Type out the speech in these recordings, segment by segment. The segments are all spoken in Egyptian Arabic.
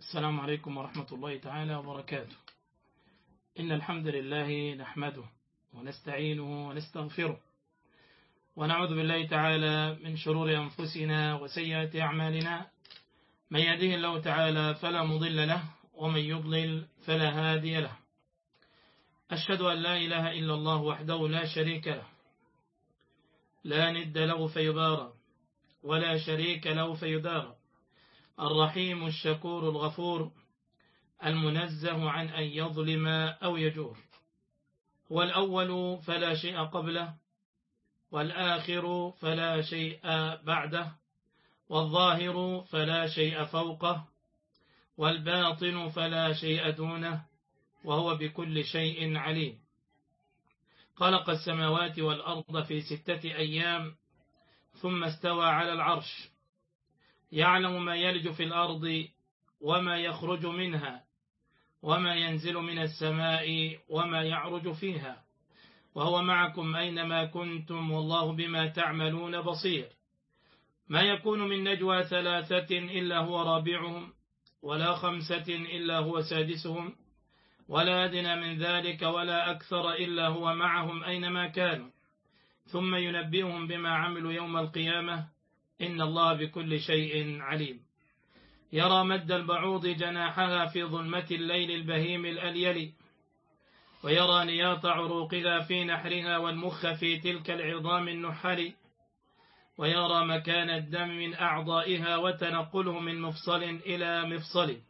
السلام عليكم ورحمة الله تعالى وبركاته إن الحمد لله نحمده ونستعينه ونستغفره ونعوذ بالله تعالى من شرور أنفسنا وسيئات أعمالنا من يهده الله تعالى فلا مضل له ومن يضلل فلا هادي له أشهد أن لا إله إلا الله وحده لا شريك له لا ند له فيبارى ولا شريك له فيدارى الرحيم الشكور الغفور المنزه عن أن يظلم أو يجور هو الأول فلا شيء قبله والآخر فلا شيء بعده والظاهر فلا شيء فوقه والباطن فلا شيء دونه وهو بكل شيء عليم خلق السماوات والأرض في ستة أيام ثم استوى على العرش يعلم ما يلج في الأرض وما يخرج منها وما ينزل من السماء وما يعرج فيها وهو معكم أينما كنتم والله بما تعملون بصير ما يكون من نجوى ثلاثة إلا هو رابعهم ولا خمسة إلا هو سادسهم ولا أدنى من ذلك ولا أكثر إلا هو معهم أينما كانوا ثم ينبئهم بما عملوا يوم القيامة إن الله بكل شيء عليم يرى مد البعوض جناحها في ظلمة الليل البهيم الأليل ويرى نياط عروقها في نحرها والمخ في تلك العظام النحل ويرى مكان الدم من أعضائها وتنقله من مفصل إلى مفصل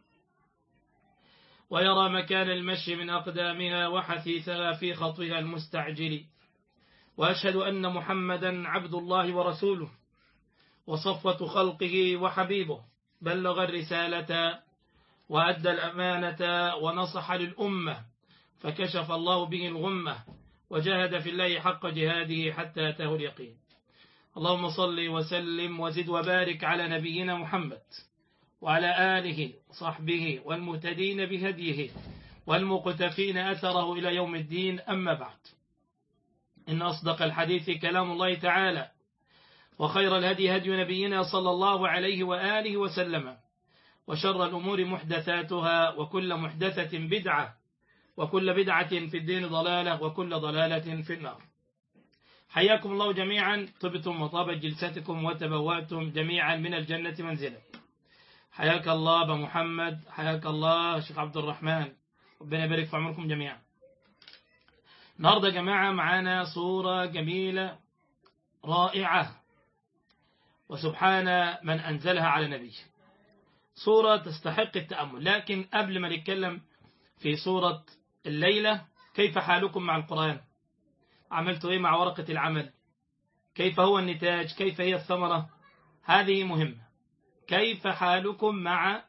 ويرى مكان المشي من أقدامها وحثيثها في خطوها المستعجل وأشهد أن محمدا عبد الله ورسوله وصفوة خلقه وحبيبه بلغ الرسالة وأدى الأمانة ونصح للأمة فكشف الله به الغمة وجاهد في الله حق جهاده حتى أتاه اليقين اللهم صل وسلم وزد وبارك على نبينا محمد وعلى آله وصحبه والمهتدين بهديه والمقتفين أثره إلى يوم الدين أما بعد إن أصدق الحديث كلام الله تعالى وخير الهدي هدي نبينا صلى الله عليه وآله وسلم وشر الأمور محدثاتها وكل محدثة بدعة وكل بدعة في الدين ضلالة وكل ضلالة في النار حياكم الله جميعا طبتم وطابت جلستكم وتبوأتم جميعا من الجنة منزلا حياك الله أبا محمد حياك الله شيخ عبد الرحمن ربنا يبارك في عمركم جميعا النهاردة يا جماعة معانا صورة جميلة رائعة وسبحان من أنزلها على نبيه صورة تستحق التأمل لكن قبل ما نتكلم في صورة الليلة كيف حالكم مع القرآن عملتوا إيه مع ورقة العمل كيف هو النتاج كيف هي الثمرة هذه مهمة كيف حالكم مع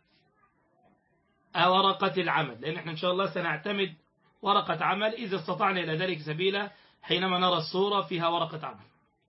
ورقة العمل لأن احنا إن شاء الله سنعتمد ورقة عمل إذا استطعنا إلى ذلك سبيلا حينما نرى الصورة فيها ورقة عمل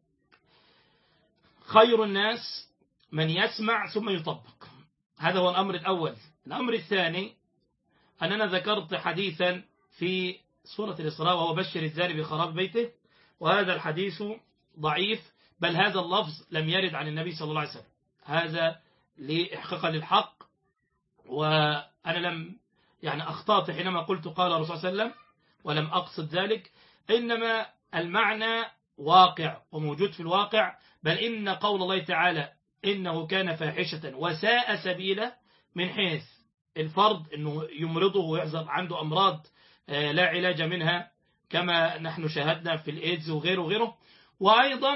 خير الناس من يسمع ثم يطبق هذا هو الأمر الأول الأمر الثاني أننا ذكرت حديثا في سورة الإسراء وهو بشر الزاني بخراب بيته وهذا الحديث ضعيف بل هذا اللفظ لم يرد عن النبي صلى الله عليه وسلم هذا لإحقاق للحق وأنا لم يعني أخطأت حينما قلت قال الرسول صلى الله عليه وسلم ولم أقصد ذلك إنما المعنى واقع وموجود في الواقع بل إن قول الله تعالى إنه كان فاحشة وساء سبيلا من حيث الفرد أنه يمرضه ويحصل عنده أمراض لا علاج منها كما نحن شاهدنا في الإيدز وغيره وغيره وأيضا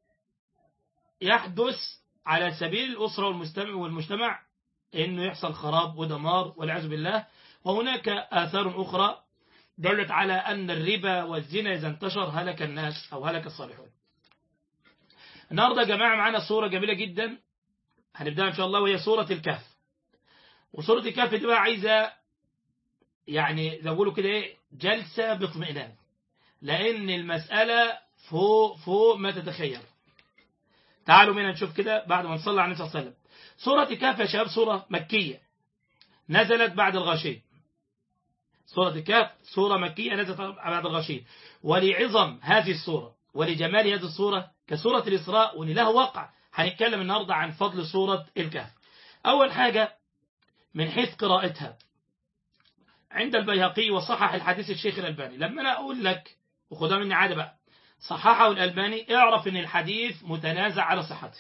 يحدث على سبيل الأسرة والمجتمع والمجتمع أنه يحصل خراب ودمار والعياذ بالله وهناك آثار أخرى دلت على أن الربا والزنا إذا انتشر هلك الناس أو هلك الصالحون النهاردة يا جماعة معنا صورة جميلة جدا هنبدأ إن شاء الله وهي صورة الكهف وصورة الكهف دي بقى عايزة يعني زي بيقولوا كده إيه جلسة باطمئنان لأن المسألة فوق فوق ما تتخيل تعالوا بينا نشوف كده بعد ما نصلي على النبي صلى الله عليه وسلم سورة الكهف يا شباب سورة مكية نزلت بعد الغاشية سورة الكهف سورة مكية نزلت بعد الغاشية ولعظم هذه السورة ولجمال هذه السورة كسورة الإسراء وإن لها وقع هنتكلم النهاردة عن فضل سورة الكهف أول حاجة من حيث قراءتها عند البيهقي وصحح الحديث الشيخ الألباني لما أنا أقول لك وخدها مني عادة بقى صححه الألباني اعرف أن الحديث متنازع على صحته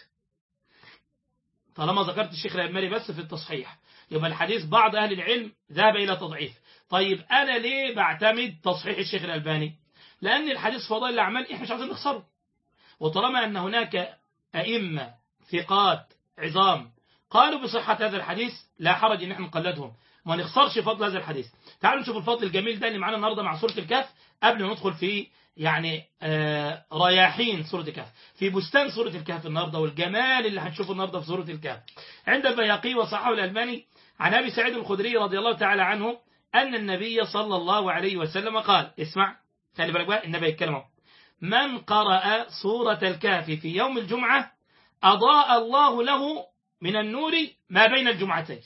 طالما ذكرت الشيخ الألباني بس في التصحيح يبقى الحديث بعض أهل العلم ذهب إلى تضعيف طيب أنا ليه بعتمد تصحيح الشيخ الألباني لأن الحديث فضائل الأعمال إحنا مش عايزين نخسره وطالما أن هناك أئمة ثقات عظام قالوا بصحة هذا الحديث لا حرج ان احنا نقلدهم ما نخسرش فضل هذا الحديث تعالوا نشوف الفضل الجميل ده اللي معانا النهارده مع سورة الكهف قبل ما ندخل في يعني آه رياحين سورة الكهف في بستان سورة الكهف النهارده والجمال اللي هنشوفه النهارده في سورة الكهف عند البيهقي وصححه الألباني عن أبي سعيد الخدري رضي الله تعالى عنه أن النبي صلى الله عليه وسلم قال اسمع خلي بالك بقى النبي يتكلم من قرأ سورة الكهف في يوم الجمعة أضاء الله له من النور ما بين الجمعتين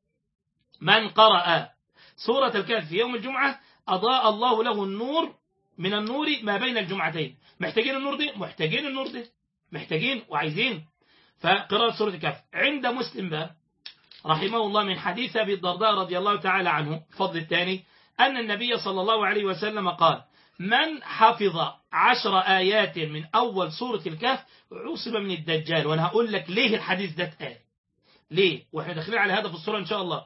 من قرأ سورة الكهف في يوم الجمعة أضاء الله له النور من النور ما بين الجمعتين محتاجين النور دي محتاجين النور دي محتاجين وعايزين فقراءة سورة الكهف عند مسلم بقى رحمه الله من حديث أبي الدرداء رضي الله تعالى عنه فضل الثاني أن النبي صلى الله عليه وسلم قال من حفظ عشر آيات من أول سورة الكهف عصب من الدجال وأنا هقول لك ليه الحديث ده اتقال ليه وإحنا داخلين على هذا في السورة إن شاء الله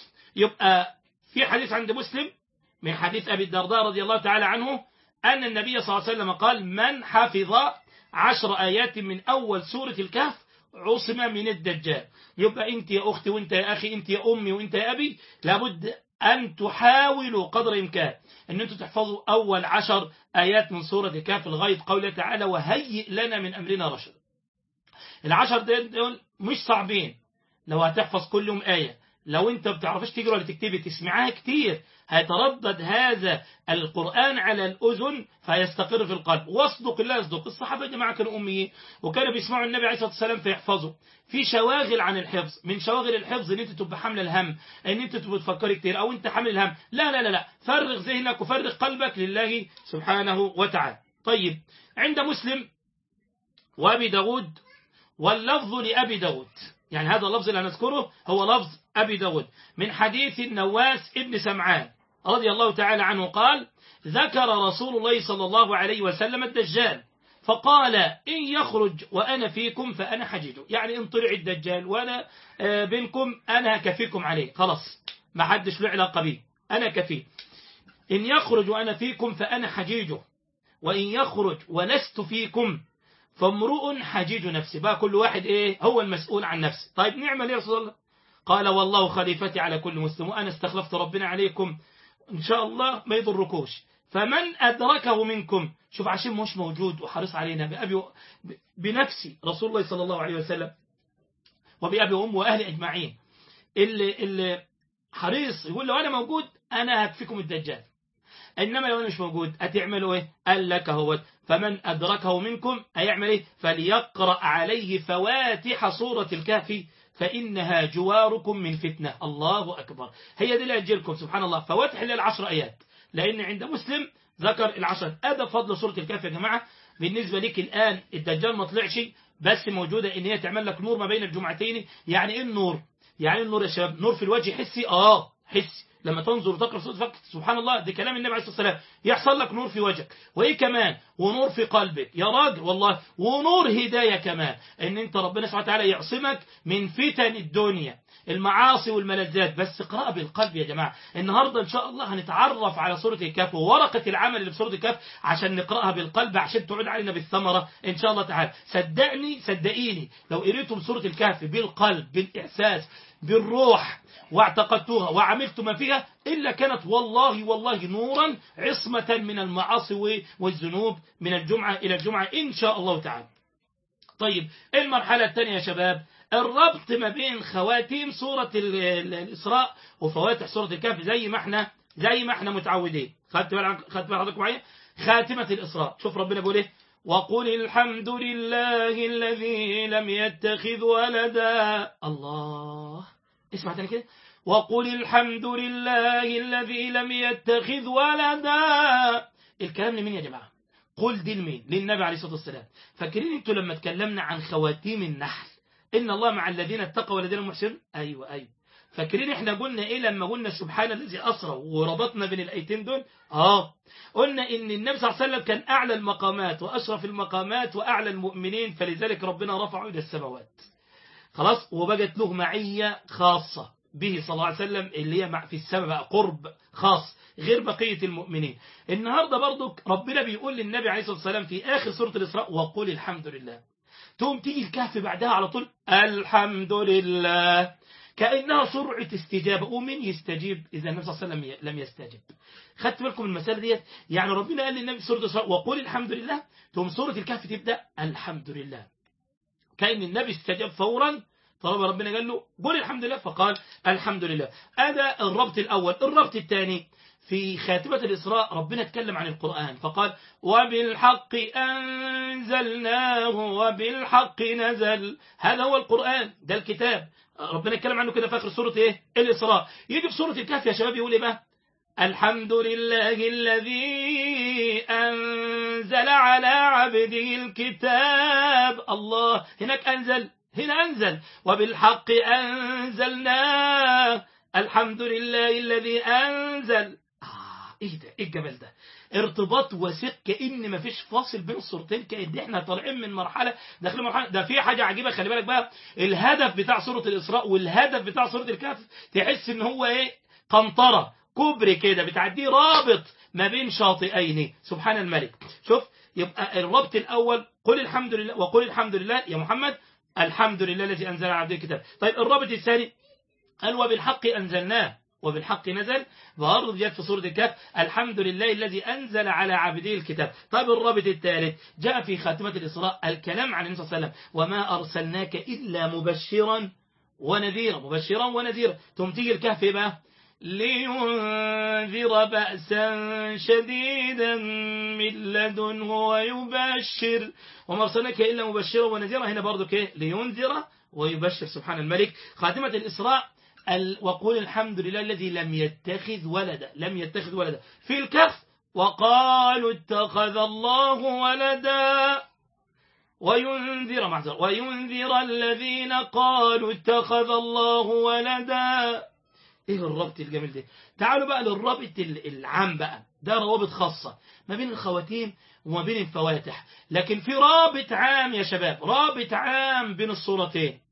يبقى في حديث عند مسلم من حديث أبي الدرداء رضي الله تعالى عنه أن النبي صلى الله عليه وسلم قال من حفظ عشر آيات من أول سورة الكهف عصم من الدجال يبقى أنت يا أختي وأنت يا أخي أنت يا أمي وأنت يا أبي لابد أن تحاولوا قدر الإمكان أن أنتم تحفظوا أول عشر آيات من سورة الكهف لغاية قوله تعالى وهيئ لنا من أمرنا رشد العشر دول مش صعبين لو هتحفظ كل يوم آية لو انت بتعرفش تجري ولا تكتبي تسمعها كتير هيتردد هذا القرآن على الأذن فيستقر في القلب واصدق الله يصدق الصحابة يا جماعة كانوا أميين وكانوا بيسمعوا النبي عليه الصلاة والسلام فيحفظوا في شواغل عن الحفظ من شواغل الحفظ ان انت تبقى حامل الهم ان انت تبقى تفكري كتير او انت حامل الهم لا لا لا لا فرغ ذهنك وفرغ قلبك لله سبحانه وتعالى طيب عند مسلم وابي داود واللفظ لأبي داود يعني هذا اللفظ اللي هنذكره هو لفظ أبي داود من حديث النواس ابن سمعان رضي الله تعالى عنه قال ذكر رسول الله صلى الله عليه وسلم الدجال فقال إن يخرج وأنا فيكم فأنا حجيجه يعني إن طلع الدجال وأنا بينكم أنا كفيكم عليه خلاص ما حدش له علاقة بيه أنا كفيه إن يخرج وأنا فيكم فأنا حجيجه وإن يخرج ولست فيكم فامرؤ حجيج نفسه بقى كل واحد ايه هو المسؤول عن نفسه طيب نعمل ايه يا رسول الله قال والله خليفتي على كل مسلم وانا استخلفت ربنا عليكم ان شاء الله ما يضركوش فمن ادركه منكم شوف عشان مش موجود وحريص علينا بأبي بنفسي رسول الله صلى الله عليه وسلم وبأبي وأم وأهل أجمعين اللي, اللي حريص يقول لو أنا موجود أنا هكفيكم الدجال إنما لو أنا مش موجود هتعملوا إيه قال لك هو فمن أدركه منكم هيعمل إيه فليقرأ عليه فواتح سورة الكهف فإنها جواركم من فتنة الله أكبر هي دي اللي أجلكم سبحان الله فواتح للعشر آيات لأن عند مسلم ذكر العشر هذا فضل سورة الكهف يا جماعة بالنسبة لك الآن الدجال ما طلعش بس موجودة إن هي تعمل لك نور ما بين الجمعتين يعني إيه النور يعني إيه النور يا شباب نور في الوجه حسي آه حسي لما تنظر وتقرأ سورة الفجر سبحان الله دي كلام النبي عليه الصلاة والسلام يحصل لك نور في وجهك وإيه كمان ونور في قلبك يا راجل والله ونور هداية كمان إن أنت ربنا سبحانه وتعالى يعصمك من فتن الدنيا المعاصي والملذات بس اقرأ بالقلب يا جماعة النهاردة إن شاء الله هنتعرف على سورة الكهف وورقة العمل اللي في سورة الكهف عشان نقرأها بالقلب عشان تعود علينا بالثمرة إن شاء الله تعالى صدقني صدقيني لو قريتم سورة الكهف بالقلب بالإحساس بالروح واعتقدتوها وعملت ما فيها إلا كانت والله والله نورا عصمة من المعاصي والذنوب من الجمعة إلى الجمعة إن شاء الله تعالى طيب المرحلة الثانية يا شباب الربط ما بين خواتيم سورة الإسراء وفواتح سورة الكهف زي ما احنا زي ما احنا متعودين خدت بال خدت بال حضرتك معايا خاتمة الإسراء شوف ربنا بيقول ايه وقل الحمد لله الذي لم يتخذ ولدا الله اسمع تاني كده وقل الحمد لله الذي لم يتخذ ولدا الكلام لمين يا جماعة قل دي لمين للنبي عليه الصلاة والسلام فاكرين انتوا لما اتكلمنا عن خواتيم النحل إن الله مع الذين اتقوا والذين محسنون أيوة أيوة فاكرين احنا قلنا ايه لما قلنا سبحان الذي اسرى وربطنا بين الايتين دول اه قلنا ان النبي صلى الله عليه وسلم كان اعلى المقامات واشرف المقامات واعلى المؤمنين فلذلك ربنا رفعه الى السماوات خلاص وبقت له معيه خاصه به صلى الله عليه وسلم اللي هي في السماء بقى قرب خاص غير بقية المؤمنين النهاردة برضو ربنا بيقول للنبي عليه الصلاة والسلام في آخر سورة الإسراء وقل الحمد لله تقوم تيجي الكهف بعدها على طول الحمد لله كأنها سرعة استجابة ومن يستجيب إذا النبي صلى الله عليه وسلم لم يستجب خدت بالكم من المسألة ديت يعني ربنا قال للنبي في سورة الإسراء وقل الحمد لله تقوم سورة الكهف تبدأ الحمد لله كأن النبي استجاب فورا طالما ربنا قال له قل الحمد لله فقال الحمد لله هذا الربط الأول الربط الثاني في خاتمة الإسراء ربنا اتكلم عن القرآن فقال وبالحق أنزلناه وبالحق نزل هذا هو القرآن ده الكتاب ربنا اتكلم عنه كده في آخر سورة إيه؟ الإسراء يجي في سورة الكهف يا شباب يقول إيه بقى الحمد لله الذي أنزل على عبده الكتاب الله هناك أنزل هنا أنزل وبالحق أنزلناه الحمد لله الذي أنزل آه إيه ده إيه الجمال ده ارتباط وثيق كأن مفيش فاصل بين الصورتين كأن احنا طالعين من مرحلة داخلين مرحلة ده في حاجة عجيبة خلي بالك بقى الهدف بتاع سورة الإسراء والهدف بتاع سورة الكهف تحس ان هو ايه قنطرة كوبري كده بتعديه رابط ما بين شاطئين سبحان الملك شوف يبقى الربط الأول قل الحمد لله وقل الحمد لله يا محمد الحمد لله الذي أنزل على عبده الكتاب طيب الرابط الثاني قال وبالحق أنزلناه وبالحق نزل برضه جاءت في سورة الكهف الحمد لله الذي أنزل على عبده الكتاب طيب الرابط الثالث جاء في خاتمة الإسراء الكلام عن النبي صلى الله عليه وسلم وما أرسلناك إلا مبشرا ونذيرا مبشرا ونذيرا ثم تيجي الكهف بقى لينذر بأسا شديدا من لدنه ويبشر وما أرسلناك إلا مبشرا ونذيرا هنا برضو كيه لينذر ويبشر سبحان الملك خاتمة الإسراء وقول الحمد لله الذي لم يتخذ ولدا لم يتخذ ولدا في الكهف وقالوا اتخذ الله ولدا وينذر معذر وينذر الذين قالوا اتخذ الله ولدا ايه الربط الجميل ده تعالوا بقى للربط العام بقى ده روابط خاصة ما بين الخواتيم وما بين الفواتح لكن في رابط عام يا شباب رابط عام بين الصورتين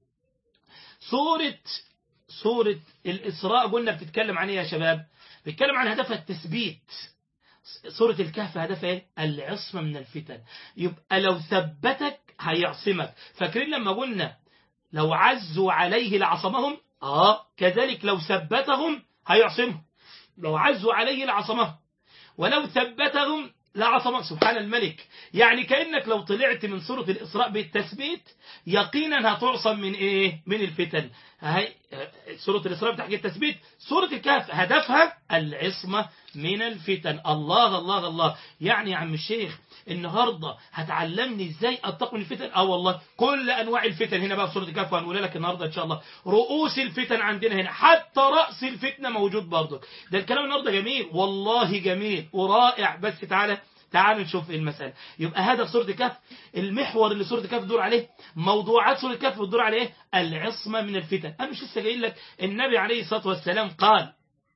سورة سورة الإسراء قلنا بتتكلم عن ايه يا شباب بتتكلم عن هدفها التثبيت سورة الكهف هدفها ايه العصمة من الفتن يبقى لو ثبتك هيعصمك فاكرين لما قلنا لو عزوا عليه لعصمهم آه كذلك لو ثبتهم هيعصمهم لو عزوا عليه لعصمهم ولو ثبتهم لعصمهم سبحان الملك يعني كأنك لو طلعت من سورة الإسراء بالتثبيت يقينا هتعصم من إيه من الفتن هاي سورة الإسراء بتحكي التثبيت سورة الكهف هدفها العصمة من الفتن الله الله الله يعني يا عم الشيخ النهاردة هتعلمني ازاي اتقي من الفتن اه والله كل انواع الفتن هنا بقى في سورة الكهف وهنقول لك النهاردة ان شاء الله رؤوس الفتن عندنا هنا حتى رأس الفتنة موجود برضك ده الكلام النهاردة جميل والله جميل ورائع بس تعالى تعالوا نشوف المسألة يبقى هذا في سورة الكهف المحور اللي سورة الكهف بتدور عليه موضوعات سورة الكهف بتدور عليه العصمة من الفتن أنا مش لسه قايل لك النبي عليه الصلاة والسلام قال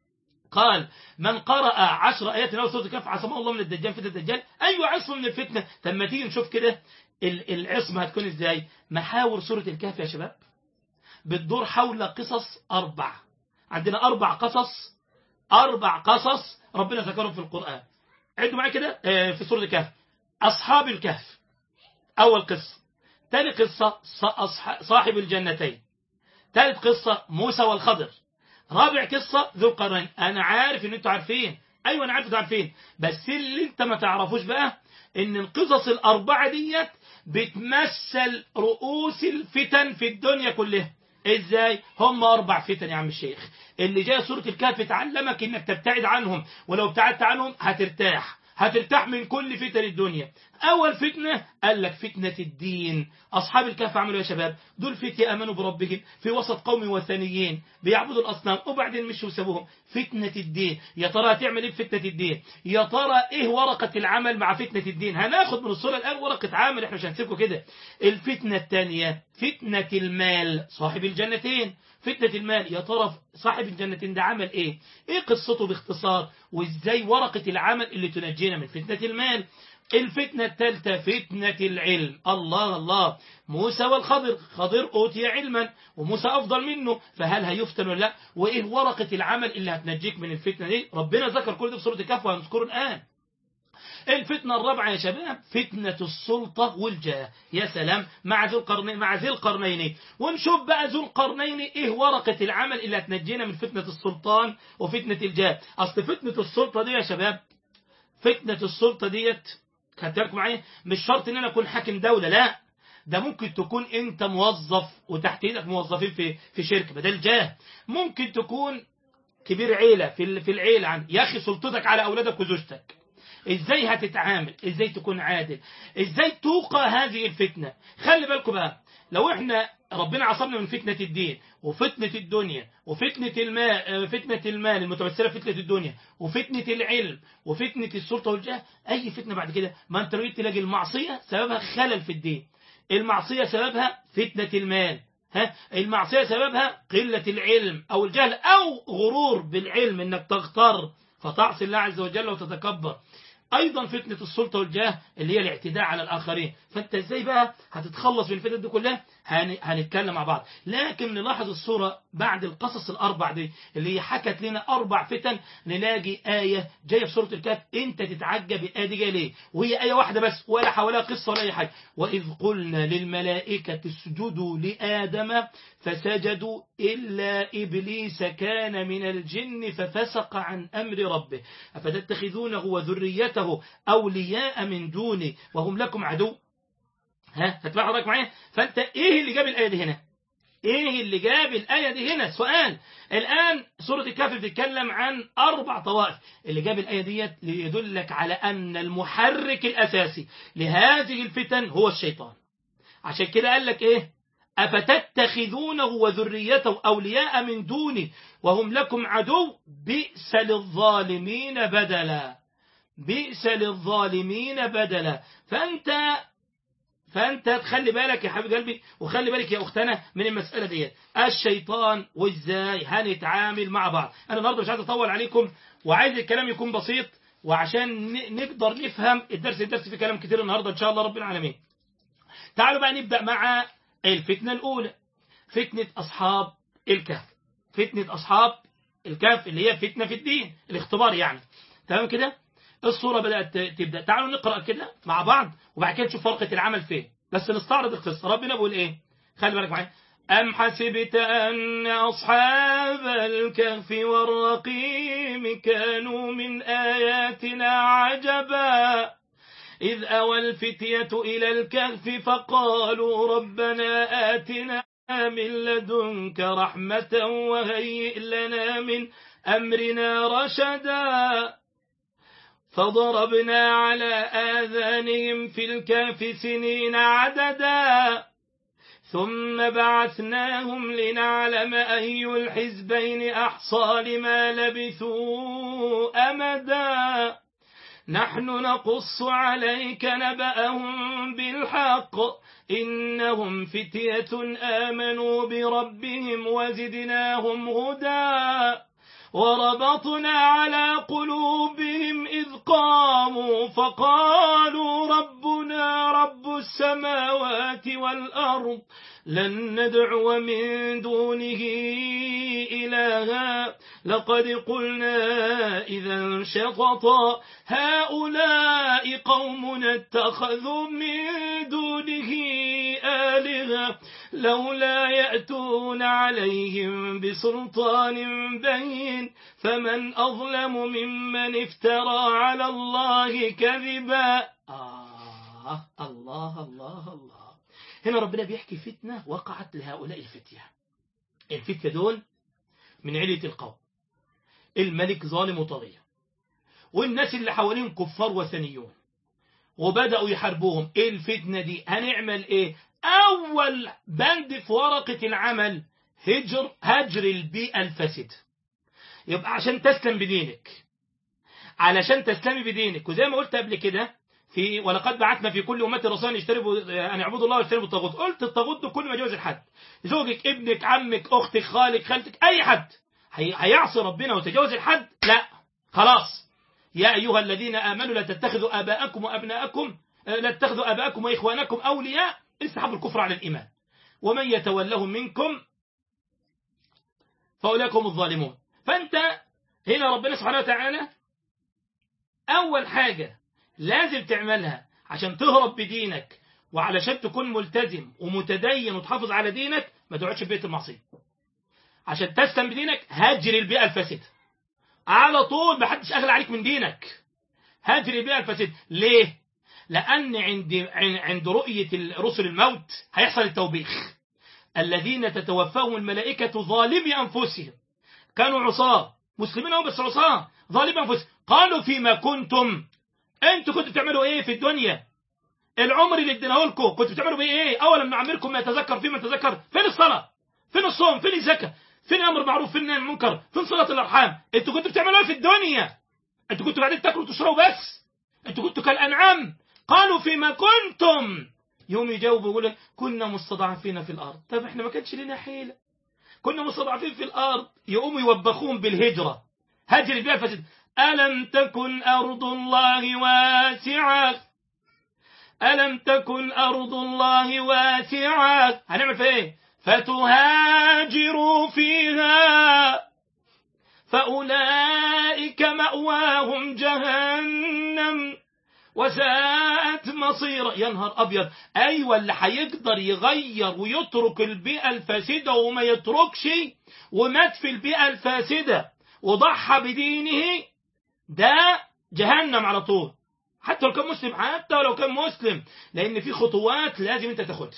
قال من قرأ عشر آيات من سورة الكهف عصمه الله من الدجال فتنة الدجال أيوة عصمة من الفتنة طب ما تيجي نشوف كده العصمة هتكون ازاي محاور سورة الكهف يا شباب بتدور حول قصص أربع عندنا أربع قصص أربع قصص ربنا ذكرهم في القرآن عدوا معايا كده في سورة الكهف أصحاب الكهف أول قصة ثاني قصة صاحب الجنتين ثالث قصة موسى والخضر رابع قصة ذو القرنين أنا عارف إن أنتوا عارفين أيوة أنا عارف أنتوا عارفين بس اللي أنت ما تعرفوش بقى إن القصص الأربعة ديت بتمثل رؤوس الفتن في الدنيا كلها ازاي هم اربع فتن يا عم الشيخ اللي جاي سورة الكهف تعلمك انك تبتعد عنهم ولو ابتعدت عنهم هترتاح هترتاح من كل فتن الدنيا أول فتنة قال لك فتنة الدين أصحاب الكهف عملوا يا شباب دول فتية آمنوا بربهم في وسط قوم وثنيين بيعبدوا الأصنام وبعدين مشوا وسابوهم فتنة الدين يا ترى هتعمل إيه في فتنة الدين يا ترى إيه ورقة العمل مع فتنة الدين هناخد من الصورة الآن ورقة عمل إحنا مش هنسيبكم كده الفتنة الثانية فتنة المال صاحب الجنتين فتنة المال يا ترى صاحب الجنتين ده عمل ايه ايه قصته باختصار وازاي ورقة العمل اللي تنجينا من فتنة المال الفتنة الثالثة فتنة العلم الله الله موسى والخضر خضر أوتي علما وموسى أفضل منه فهل هيفتن ولا لا وإيه ورقة العمل اللي هتنجيك من الفتنة دي ربنا ذكر كل ده في سورة الكهف وهنذكره الآن الفتنة الرابعة يا شباب فتنة السلطة والجاه يا سلام مع ذو القرنين مع ذي القرنين ونشوف بقى ذو القرنين ايه ورقة العمل اللي هتنجينا من فتنة السلطان وفتنة الجاه اصل فتنة السلطة دي يا شباب فتنة السلطة ديت خدت بالكم معايا مش شرط ان انا اكون حاكم دولة لا ده ممكن تكون انت موظف وتحت ايدك موظفين في في شركه بدل جاه ممكن تكون كبير عيله في في العيله عن يا اخي سلطتك على اولادك وزوجتك ازاي هتتعامل ازاي تكون عادل ازاي توقع هذه الفتنة خلي بالكم بقى لو احنا ربنا عصمنا من فتنة الدين وفتنة الدنيا وفتنة المال فتنة المال المتمثلة في فتنة الدنيا وفتنة العلم وفتنة السلطة والجاه أي فتنة بعد كده ما أنت رأيت تلاقي المعصية سببها خلل في الدين المعصية سببها فتنة المال ها المعصية سببها قلة العلم أو الجهل أو غرور بالعلم إنك تغتر فتعصي الله عز وجل وتتكبر ايضا فتنه السلطه والجاه اللي هي الاعتداء على الاخرين فانت ازاي بقى هتتخلص من الفتن دي كلها هن... هنتكلم مع بعض لكن نلاحظ الصوره بعد القصص الاربع دي اللي هي حكت لنا اربع فتن نلاقي ايه جايه في سوره الكهف انت تتعجب الايه دي جايه ليه وهي ايه واحده بس ولا حواليها قصه ولا اي حاجه واذ قلنا للملائكه اسجدوا لادم فسجدوا الا ابليس كان من الجن ففسق عن امر ربه افتتخذونه وذريته اولياء من دوني وهم لكم عدو ها فتبع حضرتك معايا فانت ايه اللي جاب الايه دي هنا ايه اللي جاب الايه دي هنا سؤال الان سوره الكهف بتتكلم عن اربع طوائف اللي جاب الايه ديت ليدلك على ان المحرك الاساسي لهذه الفتن هو الشيطان عشان كده قال لك ايه افتتخذونه وذريته اولياء من دوني وهم لكم عدو بئس للظالمين بدلا بئس للظالمين بدلا فانت فانت تخلي بالك يا حبيب قلبي وخلي بالك يا اختنا من المساله ديت الشيطان وازاي هنتعامل مع بعض انا النهارده مش عايز اطول عليكم وعايز الكلام يكون بسيط وعشان نقدر نفهم الدرس الدرس فيه كلام كتير النهارده ان شاء الله رب العالمين تعالوا بقى نبدا مع الفتنه الاولى فتنه اصحاب الكهف فتنه اصحاب الكهف اللي هي فتنه في الدين الاختبار يعني تمام كده الصورة بدأت تبدأ تعالوا نقرأ كده مع بعض وبعد كده نشوف فرقة العمل فين بس نستعرض القصة ربنا بيقول ايه خلي بالك معايا أم حسبت أن أصحاب الكهف والرقيم كانوا من آياتنا عجبا إذ أوى الفتية إلى الكهف فقالوا ربنا آتنا من لدنك رحمة وهيئ لنا من أمرنا رشدا فضربنا على آذانهم في الكهف سنين عددا ثم بعثناهم لنعلم أي الحزبين أحصى لما لبثوا أمدا نحن نقص عليك نبأهم بالحق إنهم فتية آمنوا بربهم وزدناهم هدى وربطنا على قلوبهم إذ قاموا فقالوا ربنا رب السماوات والأرض لن ندعو من دونه إلها لقد قلنا إذا شططا هؤلاء قومنا اتخذوا من دونه آلهة لولا يأتون عليهم بسلطان بين فمن أظلم ممن افترى على الله كذبا آه الله الله الله هنا ربنا بيحكي فتنة وقعت لهؤلاء الفتية الفتية دول من علية القوم الملك ظالم وطغية والناس اللي حواليهم كفار وثنيون وبدأوا يحاربوهم ايه الفتنة دي هنعمل ايه اول بند في ورقة العمل هجر هجر البيئة الفاسدة يبقى عشان تسلم بدينك علشان تسلمي بدينك وزي ما قلت قبل كده في ولقد بعثنا في كل أمة رسولا يجتنبوا أن يعبدوا الله ويجتنبوا الطاغوت قلت الطاغوت ده كل ما يجوز الحد زوجك ابنك عمك أختك خالك خالتك أي حد هي- هيعصي ربنا وتجاوز الحد لا خلاص يا أيها الذين آمنوا لا تتخذوا آباءكم وأبناءكم آه، لا تتخذوا آباءكم وإخوانكم أولياء استحبوا الكفر على الإيمان ومن يتولهم منكم فأولئك هم الظالمون فأنت هنا ربنا سبحانه وتعالى أول حاجة لازم تعملها عشان تهرب بدينك وعلشان تكون ملتزم ومتدين وتحافظ على دينك ما تقعدش في بيت المعصية عشان تسلم بدينك هاجر البيئة الفاسدة على طول ما حدش أغلى عليك من دينك هاجر البيئة الفاسدة ليه؟ لأن عند عند رؤية رسل الموت هيحصل التوبيخ الذين تتوفاهم الملائكة ظالمي أنفسهم كانوا عصاة مسلمين هم بس عصاة ظالمي أنفسهم قالوا فيما كنتم انتوا كنتوا بتعملوا ايه في الدنيا العمر اللي اديناه لكم كنتوا بتعملوا بيه ايه اولا نعمركم ما يتذكر فيما تذكر فين الصلاه فين الصوم فين الزكاه فين الامر بالمعروف فين النهي عن المنكر فين صله الارحام انتوا كنتوا بتعملوا ايه في الدنيا انتوا كنتوا قاعدين تاكلوا وتشربوا بس انتوا كنتوا كالانعام قالوا فيما كنتم يوم يجاوبوا يقولوا كنا مستضعفين في الارض طب احنا ما كانش لنا حيله كنا مستضعفين في الارض يقوموا يوبخون بالهجره هاجر البيئه الفاسده ألم تكن أرض الله واسعة ألم تكن أرض الله واسعة هنعمل في إيه فتهاجروا فيها فأولئك مأواهم جهنم وساءت مصيرا يا نهار أبيض أيوة اللي هيقدر يغير ويترك البيئة الفاسدة وما يتركش ومات في البيئة الفاسدة وضحى بدينه ده جهنم على طول حتى لو كان مسلم حتى ولو كان مسلم لأن في خطوات لازم أنت تاخدها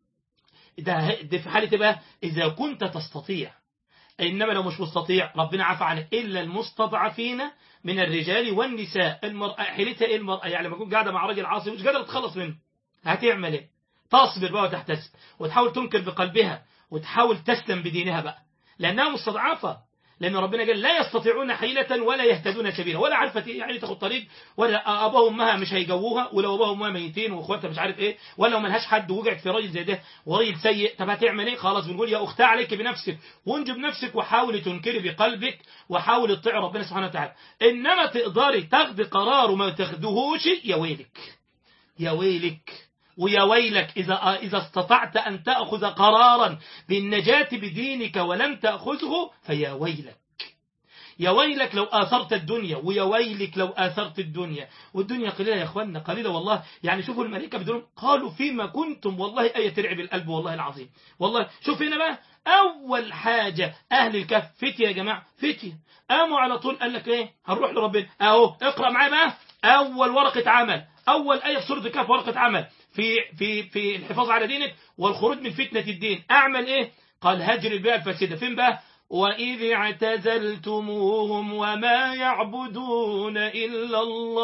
ده, ده في حالة بقى إذا كنت تستطيع إنما لو مش مستطيع ربنا عفى عنك إلا المستضعفين من الرجال والنساء المرأة حيلتها إيه المرأة يعني لما تكون قاعدة مع راجل عاصي مش قادرة تتخلص منه هتعمل إيه تصبر بقى وتحتسب وتحاول تنكر بقلبها وتحاول تسلم بدينها بقى لأنها مستضعفة لأن ربنا قال لا يستطيعون حيلة ولا يهتدون سبيلا ولا عارفة يعني تاخد طريق ولا أبوها وأمها مش هيجووها ولو أبوها وأمها ميتين وأخواتها مش عارف إيه ولا لو ملهاش حد وقعت في راجل زي ده وراجل سيء طب هتعمل إيه خلاص بنقول يا أختها عليك بنفسك وانجب نفسك وحاولي تنكري بقلبك وحاولي تطيعي ربنا سبحانه وتعالى إنما تقدري تاخدي قرار وما تاخدهوش يا ويلك يا ويلك ويا ويلك إذا إذا استطعت أن تأخذ قرارا بالنجاة بدينك ولم تأخذه فيا ويلك يا ويلك لو آثرت الدنيا ويا ويلك لو آثرت الدنيا والدنيا قليلة يا أخواننا قليلة والله يعني شوفوا الملائكة بدون قالوا فيما كنتم والله آية ترعب القلب والله العظيم والله شوف هنا بقى أول حاجة أهل الكهف فتية يا جماعة فتية قاموا على طول قال لك إيه هنروح لربنا أهو اقرأ معايا بقى أول ورقة عمل أول آية في سورة الكهف ورقة عمل في في في الحفاظ على دينك والخروج من فتنة الدين أعمل إيه قال هجر البيئة الفاسدة فين بقى وإذ اعتزلتموهم وما يعبدون إلا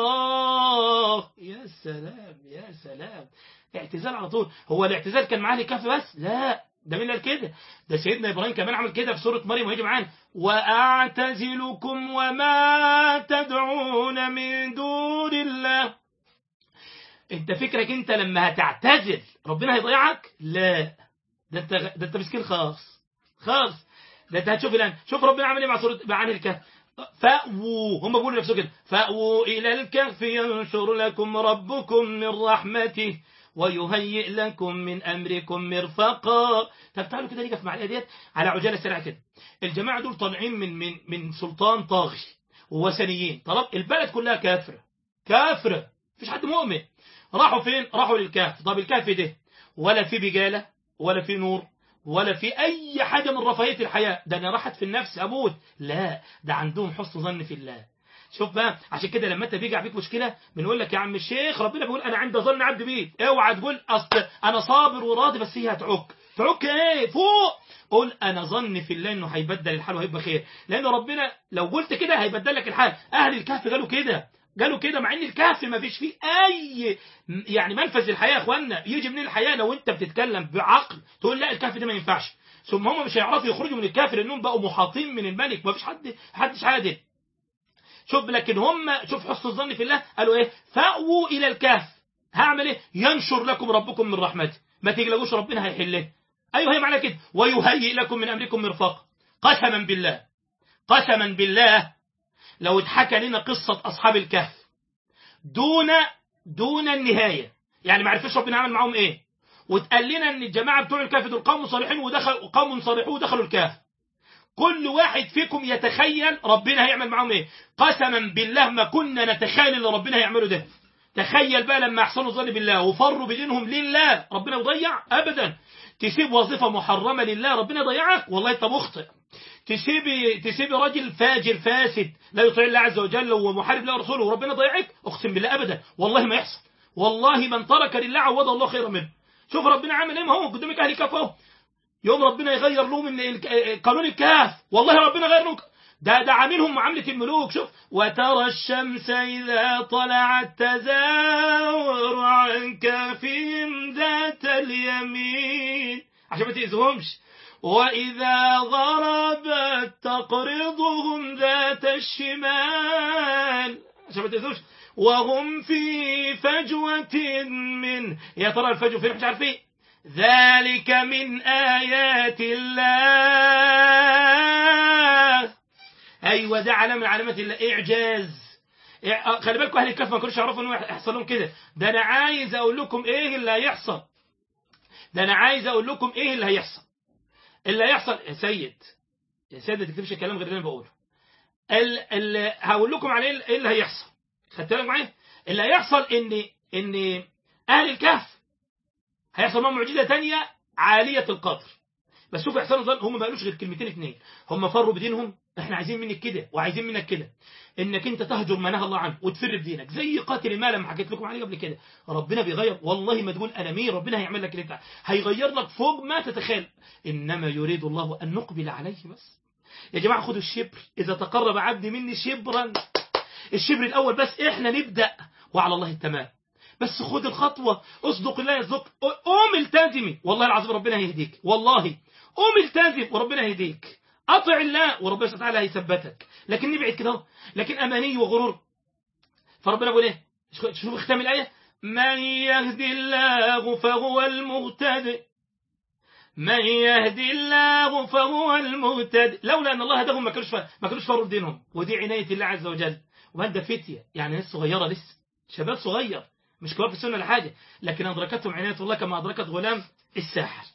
الله يا سلام يا سلام اعتزال على طول هو الاعتزال كان معاه الكهف بس لا ده مين قال كده ده سيدنا إبراهيم كمان عمل كده في سورة مريم وهيجي معانا وأعتزلكم وما تدعون من دون الله انت فكرك انت لما هتعتزل ربنا هيضيعك لا ده انت ده انت مسكين خاص خاص ده انت هتشوف الان شوف ربنا عمل ايه مع سوره مع عن الكهف فأووا هم بيقولوا نفسه كده فأووا إلى الكهف ينشر لكم ربكم من رحمته ويهيئ لكم من أمركم مرفقا طب تعالوا كده نيجي مع الآية ديت على عجالة سريعة كده الجماعة دول طالعين من من من سلطان طاغي ووثنيين طلب البلد كلها كافرة كافرة مفيش حد مؤمن راحوا فين راحوا للكهف طب الكهف ده ولا في بجالة ولا في نور ولا في أي حاجة من رفاهية الحياة ده أنا راحت في النفس أموت لا ده عندهم حسن ظن في الله شوف بقى عشان كده لما انت بيجي بيك مشكله بنقول لك يا عم الشيخ ربنا بيقول انا عند ظن عبد بيك اوعى تقول اصل انا صابر وراضي بس هي هتعك تعك ايه فوق قول انا ظن في الله انه هيبدل الحال وهيبقى خير لان ربنا لو قلت كده هيبدل لك الحال اهل الكهف قالوا كده قالوا كده مع ان الكهف ما فيش فيه اي يعني منفذ الحياه يا اخوانا يجي من الحياه لو انت بتتكلم بعقل تقول لا الكهف ده ما ينفعش ثم هم مش هيعرفوا يخرجوا من الكهف لانهم بقوا محاطين من الملك ما فيش حد حدش عادل شوف لكن هم شوف حسن الظن في الله قالوا ايه فاووا الى الكهف هعمل ايه ينشر لكم ربكم من رحمته ما تقلقوش ربنا هيحله ايوه هي معنى كده ويهيئ لكم من امركم مرفقا قسما بالله قسما بالله لو اتحكى لنا قصة أصحاب الكهف دون دون النهاية يعني ما عرفش ربنا عمل معاهم إيه واتقال لنا إن الجماعة بتوع الكهف دول قوم صالحين ودخلوا قوم صالحون ودخلوا الكهف كل واحد فيكم يتخيل ربنا هيعمل معاهم إيه قسما بالله ما كنا نتخيل اللي ربنا هيعمله ده تخيل بقى لما احسنوا الظن بالله وفروا بدينهم لله ربنا يضيع ابدا تسيب وظيفه محرمه لله ربنا يضيعك والله انت مخطئ تسيبي تسيبي راجل فاجر فاسد لا يطيع الله عز وجل ومحارب له ورسوله وربنا ضيعك اقسم بالله ابدا والله ما يحصل والله من ترك لله عوض الله خيرا منه شوف ربنا عامل ايه ما هو قدامك اهل كهف اهو يوم ربنا يغير لهم من قانون الكهف والله ربنا غير لهم ده ده عاملهم معاملة الملوك شوف وترى الشمس إذا طلعت تزاور عن كهفهم ذات اليمين عشان ما تأذيهمش وإذا غربت تقرضهم ذات الشمال عشان ما تأذوش وهم في فجوة من يا ترى الفجوة فين مش عارفين ذلك من آيات الله أيوة ده علامة من علامات الله إعجاز خلي بالكم أهل الكهف ما كانوش يعرفوا إنه يحصل لهم كده ده أنا عايز أقول لكم إيه اللي هيحصل ده أنا عايز أقول لكم إيه اللي هيحصل اللي هيحصل يا سيد يا سيد ما تكتبش الكلام غير اللي انا بقوله اللي هقول لكم عليه ايه اللي هيحصل خدت بالك معايا اللي هيحصل ان ان اهل الكهف هيحصل معاهم معجزه ثانيه عاليه القدر بس شوفوا احسان الظن هم ما قالوش غير كلمتين اثنين هم فروا بدينهم احنا عايزين منك كده وعايزين منك كده انك انت تهجر ما نهى الله عنه وتفر بدينك زي قاتل المال لما حكيت لكم عليه قبل كده ربنا بيغير والله ما تقول انا مين ربنا هيعمل لك اللي هيغير لك فوق ما تتخيل انما يريد الله ان نقبل عليه بس يا جماعه خدوا الشبر اذا تقرب عبدي مني شبرا الشبر الاول بس احنا نبدا وعلى الله التمام بس خد الخطوه اصدق الله يصدق قوم التزمي والله العظيم ربنا هيهديك والله قوم التزم وربنا هيهديك اطع الله وربنا سبحانه وتعالى هيثبتك لكن نبعد كده لكن اماني وغرور فربنا بيقول ايه شوف ختام الايه من يهدي الله فهو المهتد من يهدي الله فهو المهتد لولا ان الله هداهم ما كانوش ما كانوش فروا دينهم ودي عنايه الله عز وجل وبعد فتيه يعني ناس صغيره لسه شباب صغير مش كبار في السن ولا حاجه لكن ادركتهم عنايه الله كما ادركت غلام الساحر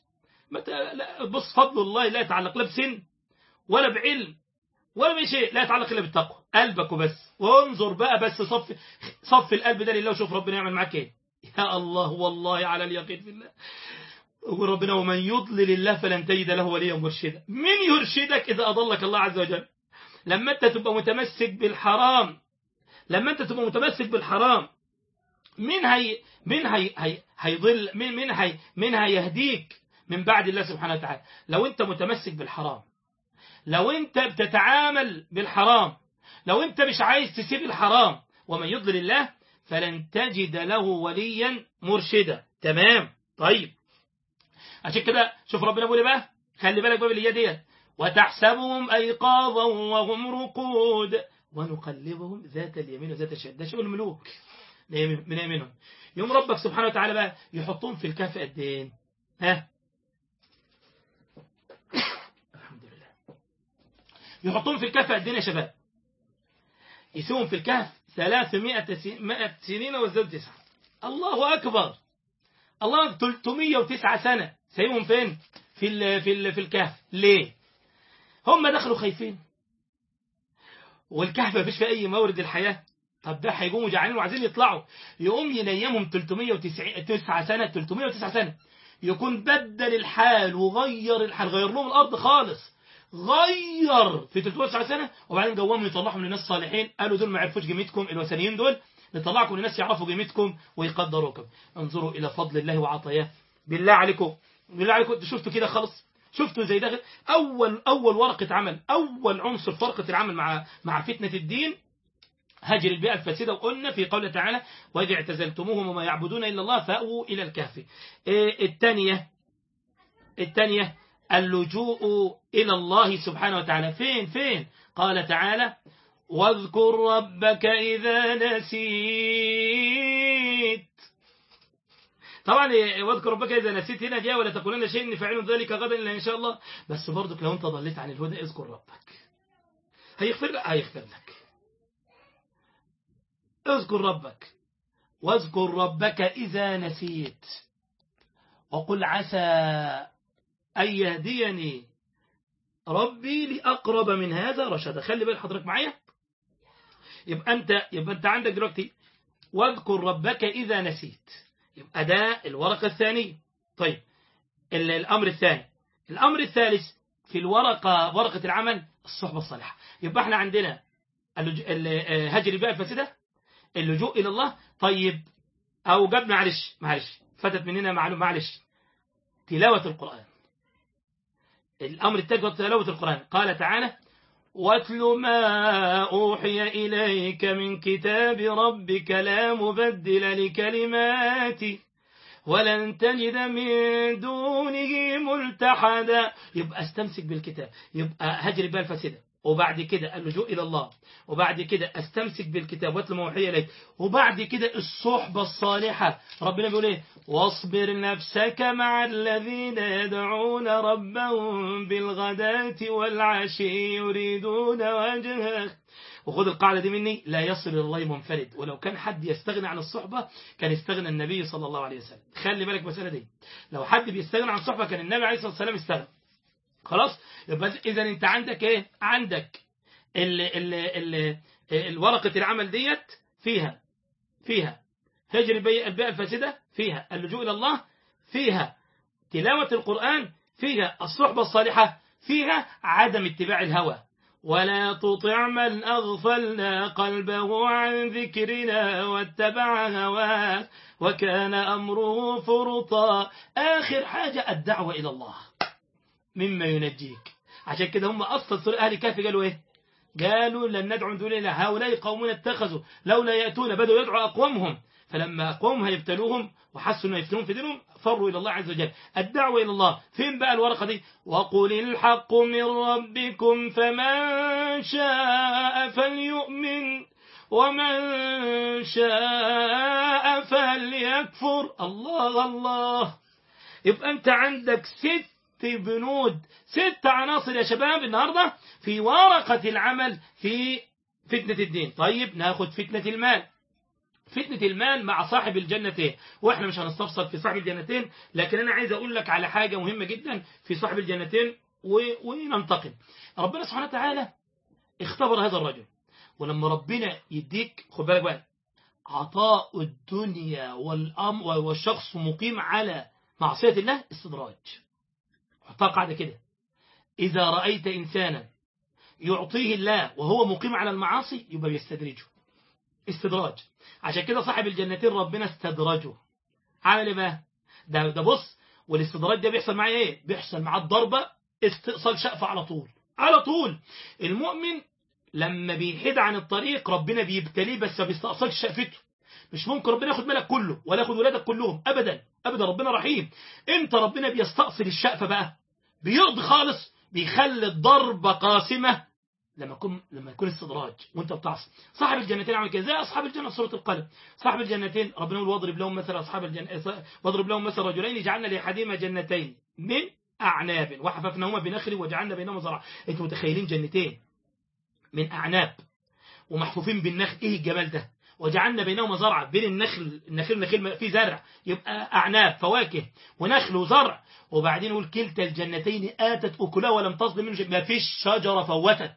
بص فضل الله لا يتعلق لا بسن ولا بعلم ولا بشيء لا يتعلق الا بالتقوى قلبك وبس وانظر بقى بس صف صف القلب ده لله وشوف ربنا يعمل معاك ايه يا الله والله على اليقين في الله يقول ربنا ومن يضلل الله فلن تجد له وليا مرشدا من يرشدك اذا اضلك الله عز وجل لما انت تبقى متمسك بالحرام لما انت تبقى متمسك بالحرام من هي من هي هي هيضل من من هي من هيهديك من بعد الله سبحانه وتعالى لو انت متمسك بالحرام لو انت بتتعامل بالحرام لو انت مش عايز تسيب الحرام ومن يضلل الله فلن تجد له وليا مرشدا تمام طيب عشان كده شوف ربنا بيقول بقى خلي بالك بقى باليد ديت وتحسبهم ايقاظا وهم رقود ونقلبهم ذات اليمين وذات الشمال ده شغل الملوك من يمينهم يوم ربك سبحانه وتعالى بقى يحطهم في الكهف قد ايه ها الحمد لله يحطهم في الكهف قد ايه يا شباب يسيبهم في الكهف 300 سنين وازداد تسعة الله أكبر الله 309 سنة سايبهم فين في ال في ال في الكهف ليه هم دخلوا خايفين والكهف ما فيش فيه أي مورد الحياة طب ده هيقوموا جعانين وعايزين يطلعوا يقوم ينيمهم 309 سنة 309 سنة يكون بدل الحال وغير الحال غير لهم الأرض خالص غير في 309 سنة وبعدين جوهم يطلعهم لناس صالحين قالوا دول ما عرفوش قيمتكم الوثنيين دول نطلعكم لناس يعرفوا قيمتكم ويقدروكم انظروا إلى فضل الله وعطاياه بالله عليكم بالله عليكم شفتوا كده خلص شفتوا زي ده أول أول ورقة عمل أول عنصر فرقة العمل مع مع فتنة الدين هجر البيئة الفاسدة وقلنا في قوله تعالى وإذ اعتزلتموهم وما يعبدون إلا الله فأووا إلى الكهف إيه الثانية الثانية اللجوء إلى الله سبحانه وتعالى فين فين قال تعالى واذكر ربك إذا نسيت طبعا واذكر ربك إذا نسيت هنا جاء ولا تقولن شيء فعل ذلك غدا إلا إن شاء الله بس برضك لو أنت ضليت عن الهدى اذكر ربك هيغفر لك هيغفر لك اذكر ربك واذكر ربك إذا نسيت وقل عسى أن يهديني ربي لأقرب من هذا رشدا خلي بال حضرتك معايا يبقى أنت يبقى أنت عندك دلوقتي واذكر ربك إذا نسيت يبقى ده الورقة الثانية طيب الأمر الثاني الأمر الثالث في الورقة ورقة العمل الصحبة الصالحة يبقى احنا عندنا هجر البيئة الفاسدة اللجوء إلى الله طيب أو جاب معلش معلش فاتت مننا معلومة معلش تلاوة القرآن الأمر التالي تلاوة القرآن قال تعالى واتل ما أوحي إليك من كتاب ربك لا مبدل لكلماته ولن تجد من دونه ملتحدا يبقى استمسك بالكتاب يبقى هجر بها الفاسدة وبعد كده اللجوء إلى الله وبعد كده استمسك بالكتاب واتل ما أوحي إليك وبعد كده الصحبة الصالحة ربنا بيقول إيه واصبر نفسك مع الذين يدعون ربهم بالغداة والعشي يريدون وجهه وخذ القاعدة دي مني لا يصل إلى الله منفرد ولو كان حد يستغنى عن الصحبة كان يستغنى النبي صلى الله عليه وسلم خلي بالك المسألة دي لو حد بيستغنى عن الصحبة كان النبي عليه الصلاة والسلام استغنى خلاص يبقى إذا أنت عندك إيه عندك ال ال ال الورقة العمل ديت فيها فيها هجر البيئة الفاسدة فيها اللجوء إلى الله فيها تلاوة القرآن فيها الصحبة الصالحة فيها عدم اتباع الهوى ولا تطع من أغفلنا قلبه عن ذكرنا واتبع هواه وكان أمره فرطا آخر حاجة الدعوة إلى الله مما ينجيك عشان كده هم أصلا سورة أهل الكهف قالوا إيه قالوا لن ندعو من دون الله هؤلاء قومون اتخذوا لولا يأتون بدوا يدعوا أقوامهم فلما أقوامهم هيبتلوهم وحسوا أنه يفتنون في دينهم فروا إلى الله عز وجل الدعوة إلى الله فين بقى الورقة دي وقل الحق من ربكم فمن شاء فليؤمن ومن شاء فليكفر الله الله يبقى أنت عندك ست بنود ست عناصر يا شباب النهاردة في ورقة العمل في فتنة الدين طيب ناخد فتنة المال فتنة المال مع صاحب الجنتين واحنا مش هنستفصل في صاحب الجنتين لكن انا عايز اقول لك على حاجة مهمة جدا في صاحب الجنتين وننتقل ربنا سبحانه وتعالى اختبر هذا الرجل ولما ربنا يديك خد بالك بقى عطاء الدنيا والأم والشخص مقيم على معصية الله استدراج حطها قاعدة كده إذا رأيت إنسانا يعطيه الله وهو مقيم على المعاصي يبقى بيستدرجه استدراج عشان كده صاحب الجنتين ربنا استدرجه عمل ايه بقى ده ده بص والاستدراج ده بيحصل معاه ايه بيحصل معاه الضربه استئصال شقفه على طول على طول المؤمن لما بيحيد عن الطريق ربنا بيبتليه بس ما بيستأصلش شقفته مش ممكن ربنا ياخد مالك كله ولا ياخد ولادك كلهم ابدا ابدا ربنا رحيم امتى ربنا بيستأصل الشقفه بقى بيقضي خالص بيخلي الضربه قاسمه لما يكون لما يكون استدراج وانت بتعصي صاحب الجنتين عمل كده زي اصحاب الجنه في سوره القلم صاحب الجنتين ربنا يقول واضرب لهم مثل اصحاب الجنه واضرب لهم مثل رجلين جعلنا لاحدهما جنتين من اعناب وحففناهما بنخل وجعلنا بينهما زرعا انتوا متخيلين جنتين من اعناب ومحفوفين بالنخل ايه الجمال ده وجعلنا بينهما زرعا بين النخل النخيل والنخيل في زرع يبقى اعناب فواكه ونخل وزرع وبعدين يقول كلتا الجنتين اتت اكلها ولم تصدم منه شيء ما فيش شجره فوتت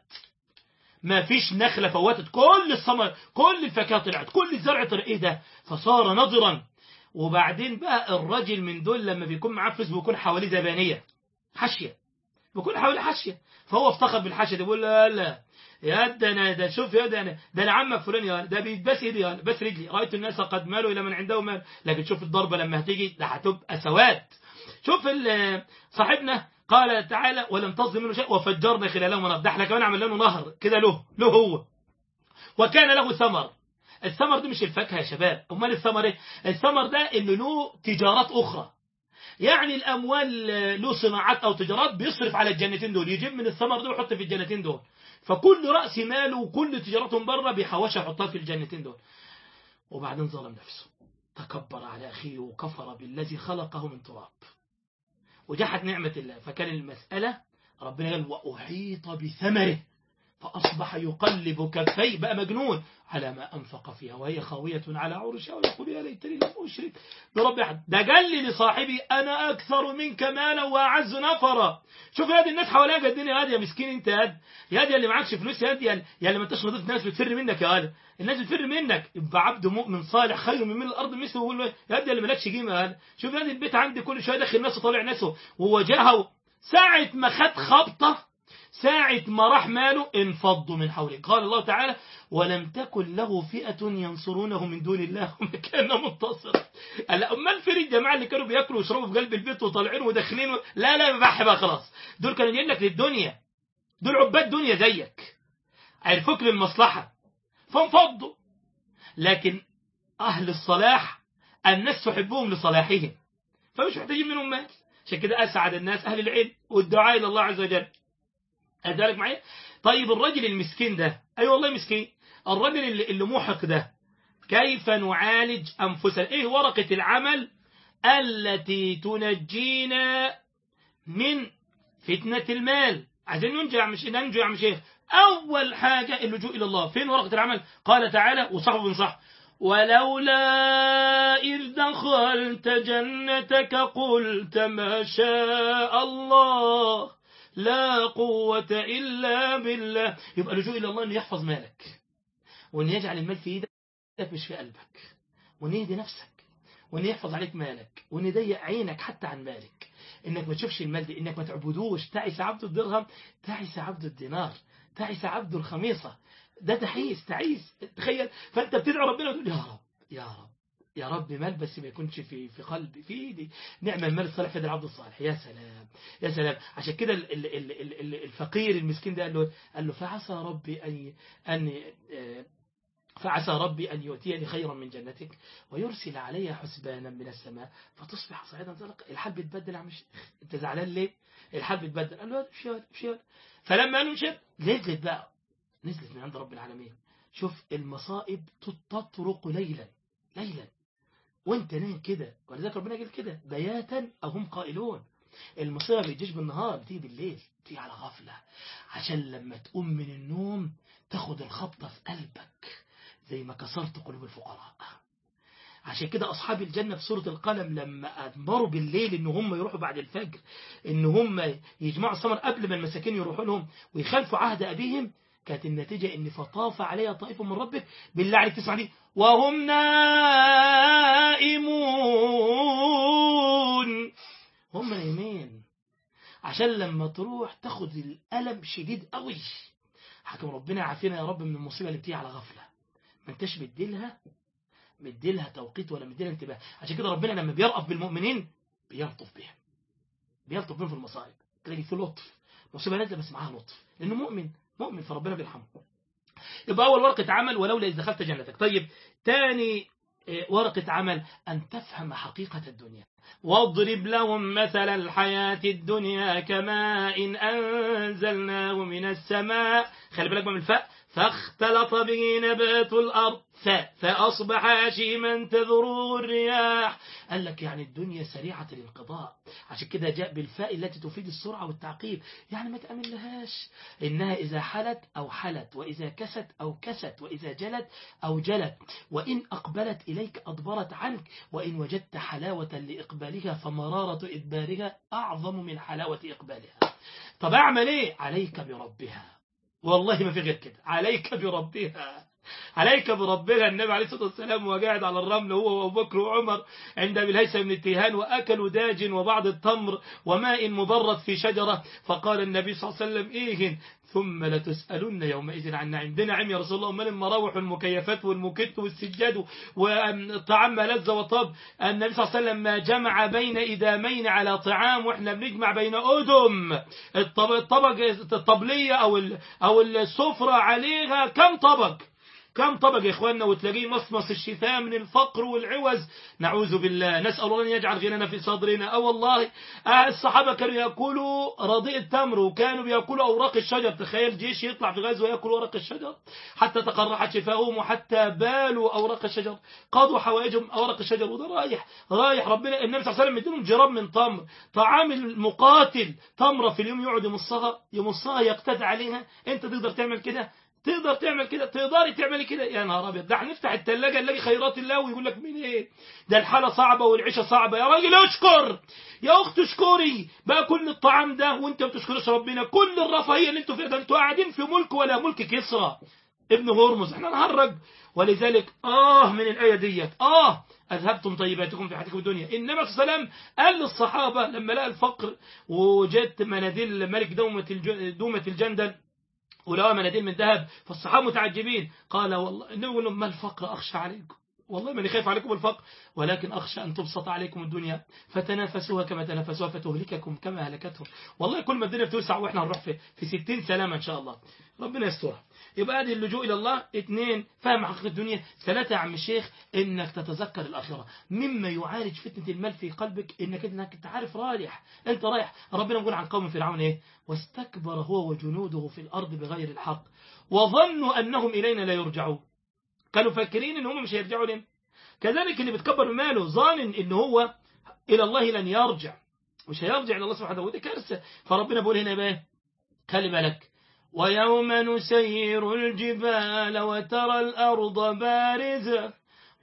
ما فيش نخلة فوتت كل الثمر كل الفاكهة طلعت كل الزرع طلع ايه ده فصار نضرا وبعدين بقى الراجل من دول لما بيكون معاه فلوس بيكون حواليه زبانية حاشية بيكون حواليه حاشية فهو افتخر بالحاشية ده بيقول لا لا يا ده انا ده شوف يا ده انا ده انا عمك فلان يا ده بيتبس ايدي يا بس رجلي رايت الناس قد مالوا الى من عنده مال لكن شوف الضربه لما هتيجي ده هتبقى سواد شوف صاحبنا قال تعالى ولم تصدم منه شيء وفجرنا خلالهم نهر ده احنا كمان عملنا له نهر كده له له هو وكان له ثمر الثمر ده مش الفاكهة يا شباب أمال الثمر إيه الثمر ده إنه له تجارات أخرى يعني الأموال له صناعات أو تجارات بيصرف على الجنتين دول يجيب من الثمر ده ويحط في الجنتين دول فكل رأس ماله وكل تجارتهم بره بيحوشها يحطها في الجنتين دول وبعدين ظلم نفسه تكبر على أخيه وكفر بالذي خلقه من تراب وجحد نعمة الله فكان المسألة ربنا قال وأحيط بثمره فأصبح يقلب كفيه بقى مجنون على ما أنفق فيها وهي خاوية على عرشها ويقول يا ليتني لم أشرك برب أحد ده قال لي لصاحبي أنا أكثر منك مالا وأعز نفرا شوف يا دي الناس حواليك الدنيا هادي يا مسكين أنت هاد يا دي اللي معكش فلوس يا دي يا اللي ما انتش نضيف الناس بتفر منك يا هذا الناس بتفر منك يبقى عبد مؤمن صالح خير من من الأرض مثله ويقول له يا دي اللي مالكش قيمة هذا شوف يا دي البيت عندي كل شوية داخل ناس وطالع ناسه ووجهه ساعة ما خد خبطة ساعة ما راح ماله انفضوا من حوله قال الله تعالى ولم تكن له فئة ينصرونه من دون الله وما كان منتصرا امال فين الجماعة اللي كانوا بياكلوا ويشربوا في قلب البيت وطالعين وداخلين و... لا لا بحي بقى خلاص دول كانوا جايين لك للدنيا دول عباد دنيا زيك عرفوك للمصلحة فانفضوا لكن أهل الصلاح الناس تحبهم لصلاحهم فمش محتاجين منهم مال عشان كده أسعد الناس أهل العلم والدعاء إلى الله عز وجل أذلك معي طيب الرجل المسكين ده أي أيوة والله مسكين الرجل اللي, اللي محق ده كيف نعالج أنفسنا إيه ورقة العمل التي تنجينا من فتنة المال عشان ينجو يا مش ننجو يا عم شيخ أول حاجة اللجوء إلى الله فين ورقة العمل قال تعالى وصحبه بنصح ولولا إذ دخلت جنتك قلت ما شاء الله لا قوة إلا بالله يبقى لجوء إلى الله أن يحفظ مالك وأن يجعل المال في إيدك مش في قلبك وأن يهدي نفسك وأن يحفظ عليك مالك وأن يضيق عينك حتى عن مالك إنك ما تشوفش المال دي إنك ما تعبدوش تعس عبد الدرهم تعس عبد الدينار تعس عبد الخميصة ده تحيس تعيس تخيل فأنت بتدعو ربنا وتقول يا رب يا رب يا رب مال بس ما يكونش في في قلبي في ايدي نعم المال الصالح في يد العبد الصالح يا سلام يا سلام عشان كده الفقير المسكين ده قال له قال له فعسى ربي ان ان فعسى ربي أن يؤتيني خيرا من جنتك ويرسل علي حسبانا من السماء فتصبح صعيدا زلقا الحال بيتبدل عم انت زعلان ليه الحال بيتبدل قال له مش مش فلما قال له مش نزلت بقى نزلت من عند رب العالمين شوف المصائب تطرق ليلا ليلا وانت نايم كده ولذلك ربنا قال كده بياتا أو هم قائلون المصيبة ما بتجيش بالنهار بتيجي بالليل بتيجي على غفلة عشان لما تقوم من النوم تاخد الخبطة في قلبك زي ما كسرت قلوب الفقراء عشان كده أصحاب الجنة في سورة القلم لما أدمروا بالليل إن هم يروحوا بعد الفجر إن هم يجمعوا الثمر قبل ما المساكين يروحوا لهم ويخالفوا عهد أبيهم كانت النتيجة إن فطاف عليها طائف من ربك بالله عليك تسمع دي وهم نائمون هم نايمين عشان لما تروح تاخد الألم شديد قوي حكم ربنا يعافينا يا رب من المصيبة اللي بتيجي على غفلة ما انتش مديلها مديلها توقيت ولا مديلها انتباه عشان كده ربنا لما بيرأف بالمؤمنين بيلطف بهم بيلطف بهم في المصائب تلاقي في لطف مصيبة نازلة بس معاها لطف لأنه مؤمن مؤمن فربنا بيرحمه يبقى أول ورقة عمل ولولا إذ دخلت جنتك طيب تاني ورقة عمل أن تفهم حقيقة الدنيا واضرب لهم مثل الحياة الدنيا كماء إن أنزلناه من السماء خلي بالك من الفاء فاختلط به نبات الأرض فاء فأصبح هشيما تذروه الرياح قال لك يعني الدنيا سريعة الانقضاء عشان كده جاء بالفاء التي تفيد السرعة والتعقيب يعني ما تأمن لهاش إنها إذا حلت أو حلت وإذا كست أو كست وإذا جلت أو جلت وإن أقبلت إليك أدبرت عنك وإن وجدت حلاوة لإقبالها فمرارة إدبارها أعظم من حلاوة إقبالها طب أعمل إيه عليك بربها والله ما في غير كده عليك بربها عليك بربها النبي عليه الصلاة والسلام وقاعد على الرمل هو وابو بكر وعمر عند ابي الهيثم بن التيهان واكلوا داج وبعض التمر وماء مبرد في شجرة فقال النبي صلى الله عليه وسلم ايه ثم لتسألن يومئذ عن نعيم ده نعيم يا رسول الله امال المراوح والمكيفات والمكت والسجاد والطعام ما لذ وطاب النبي صلى الله عليه وسلم ما جمع بين إدامين على طعام واحنا بنجمع بين أدم الطبق الطبلية أو أو السفرة عليها كم طبق كم طبق يا إخواننا وتلاقيه مصمص الشفاء من الفقر والعوز نعوذ بالله نسأل الله أن يجعل غنانا في صدرنا أو والله آه الصحابة كانوا يأكلوا رضيء التمر وكانوا بيأكلوا أوراق الشجر تخيل جيش يطلع في غزوة يأكل ورق الشجر حتى تقرحت شفاؤهم وحتى بالوا أوراق الشجر قضوا حوائجهم أوراق الشجر وده رايح رايح ربنا النبي صلى الله عليه وسلم يديلهم جراب من تمر طعام المقاتل تمرة في اليوم يقعد يمصها يمصها يقتدى عليها انت تقدر تعمل كده تقدر تعمل كده تقدري تعملي كده يا نهار ابيض ده هنفتح الثلاجه نلاقي خيرات الله ويقول لك مين ايه ده الحاله صعبه والعيشه صعبه يا راجل اشكر يا اخت اشكري بقى كل الطعام ده وانت ما بتشكرش ربنا كل الرفاهيه اللي انتوا فيها ده انتوا قاعدين في ملك ولا ملك كسرى ابن هرمز احنا نهرج ولذلك اه من الايه ديت اه أذهبتم طيباتكم في حياتكم الدنيا النبي صلى الله عليه وسلم قال للصحابة لما لقى الفقر وجدت مناديل ملك دومة, الج... دومة الجندل ولقى مناديل من ذهب فالصحابة متعجبين قال والله النبي يقول لهم ما الفقر أخشى عليكم والله ماني خايف عليكم الفقر ولكن أخشى أن تبسط عليكم الدنيا فتنافسوها كما تنافسوها فتهلككم كما هلكتهم والله كل ما الدنيا بتوسع وإحنا هنروح في في 60 سلامة إن شاء الله ربنا يسترها يبقى ادي اللجوء إلى الله اثنين فهم حقيقة الدنيا ثلاثة يا عم الشيخ إنك تتذكر الآخرة مما يعالج فتنة المال في قلبك إنك إنك أنت عارف رايح أنت رايح ربنا يقول عن قوم فرعون إيه واستكبر هو وجنوده في الأرض بغير الحق وظنوا أنهم إلينا لا يرجعون كانوا فاكرين إن هم مش هيرجعوا لنا كذلك اللي بتكبر بماله ظان إن هو إلى الله لن يرجع مش هيرجع إلى الله سبحانه وتعالى كارثة فربنا بيقول هنا بقى خلي بالك ويوم نسير الجبال وترى الأرض بارزة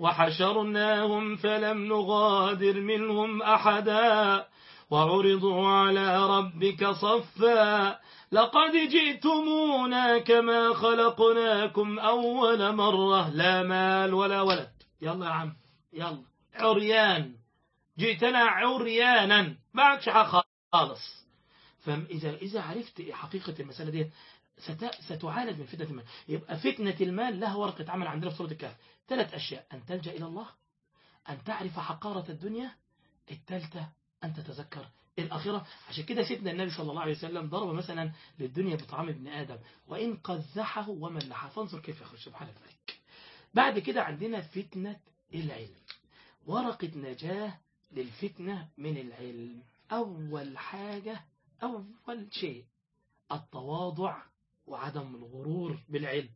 وحشرناهم فلم نغادر منهم أحدا وعرضوا على ربك صفا لقد جئتمونا كما خلقناكم أول مرة لا مال ولا ولد يلا يا عم يلا عريان جئتنا عريانا معكش حق خالص فإذا إذا عرفت حقيقة المسألة دي ستعالج من فتنة المال يبقى فتنة المال لها ورقة عمل عندنا في سورة الكهف ثلاث أشياء أن تلجأ إلى الله أن تعرف حقارة الدنيا الثالثة أن تتذكر الآخرة عشان كده سيدنا النبي صلى الله عليه وسلم ضرب مثلا للدنيا بطعام ابن آدم وإن قزحه وملحه فانظر كيف يخرج سبحان الملك بعد كده عندنا فتنة العلم ورقة نجاة للفتنة من العلم أول حاجة أول شيء التواضع وعدم الغرور بالعلم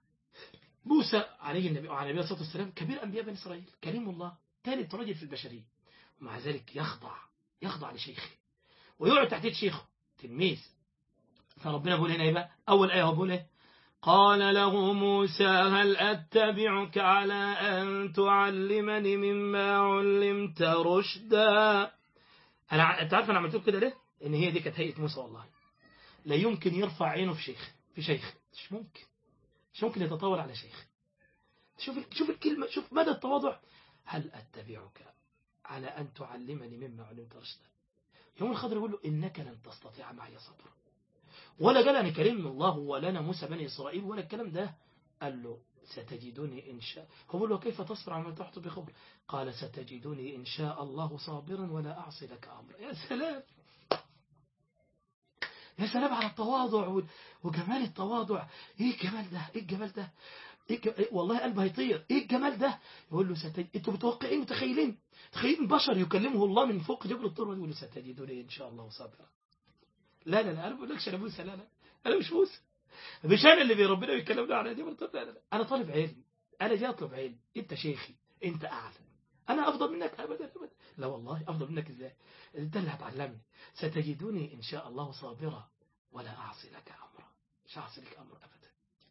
موسى عليه النبي وعلى النبي الصلاة والسلام كبير أنبياء بني إسرائيل كريم الله ثالث رجل في البشرية ومع ذلك يخضع يخضع لشيخه ويقعد تحت شيخه تلميذ فربنا بيقول هنا ايه بقى أول آية هو بيقول ايه قال له موسى هل أتبعك على أن تعلمني مما علمت رشدا أنا أنت عارف أنا عملت كده ليه؟ إن هي دي كانت هيئة موسى والله لا يمكن يرفع عينه في شيخ في شيخ مش ممكن مش ممكن يتطاول على شيخ شوف شوف الكلمة شوف مدى التواضع هل أتبعك على أن تعلمني مما علمت رشدا يوم الخضر يقول له إنك لن تستطيع معي صبرا ولا قال أنا كريم الله ولنا موسى بني إسرائيل ولا الكلام ده قال له ستجدني إن شاء هو بيقول له كيف تصبر على ما تحط بخبر قال ستجدني إن شاء الله صابرا ولا أعصي لك أمرا يا سلام يا سلام على التواضع وجمال التواضع ايه الجمال ده ايه الجمال ده إيه الج... إيه والله قلبه هيطير ايه الجمال ده يقول له ستج... انتوا متوقعين متخيلين تخيلين بشر يكلمه الله من فوق جبل الطور يقول له ستجدني ان شاء الله صابرا لا لا لا انا ما بقولكش انا موسى لا لا انا مش موسى مش انا اللي ربنا بيكلمنا على جبل الطور لا لا انا طالب علم انا جاي اطلب علم انت شيخي انت اعلى انا افضل منك ابدا ابدا لا والله افضل منك ازاي انت اللي هتعلمني ستجدني ان شاء الله صابرا ولا اعصي لك امرا مش هعصي لك امر ابدا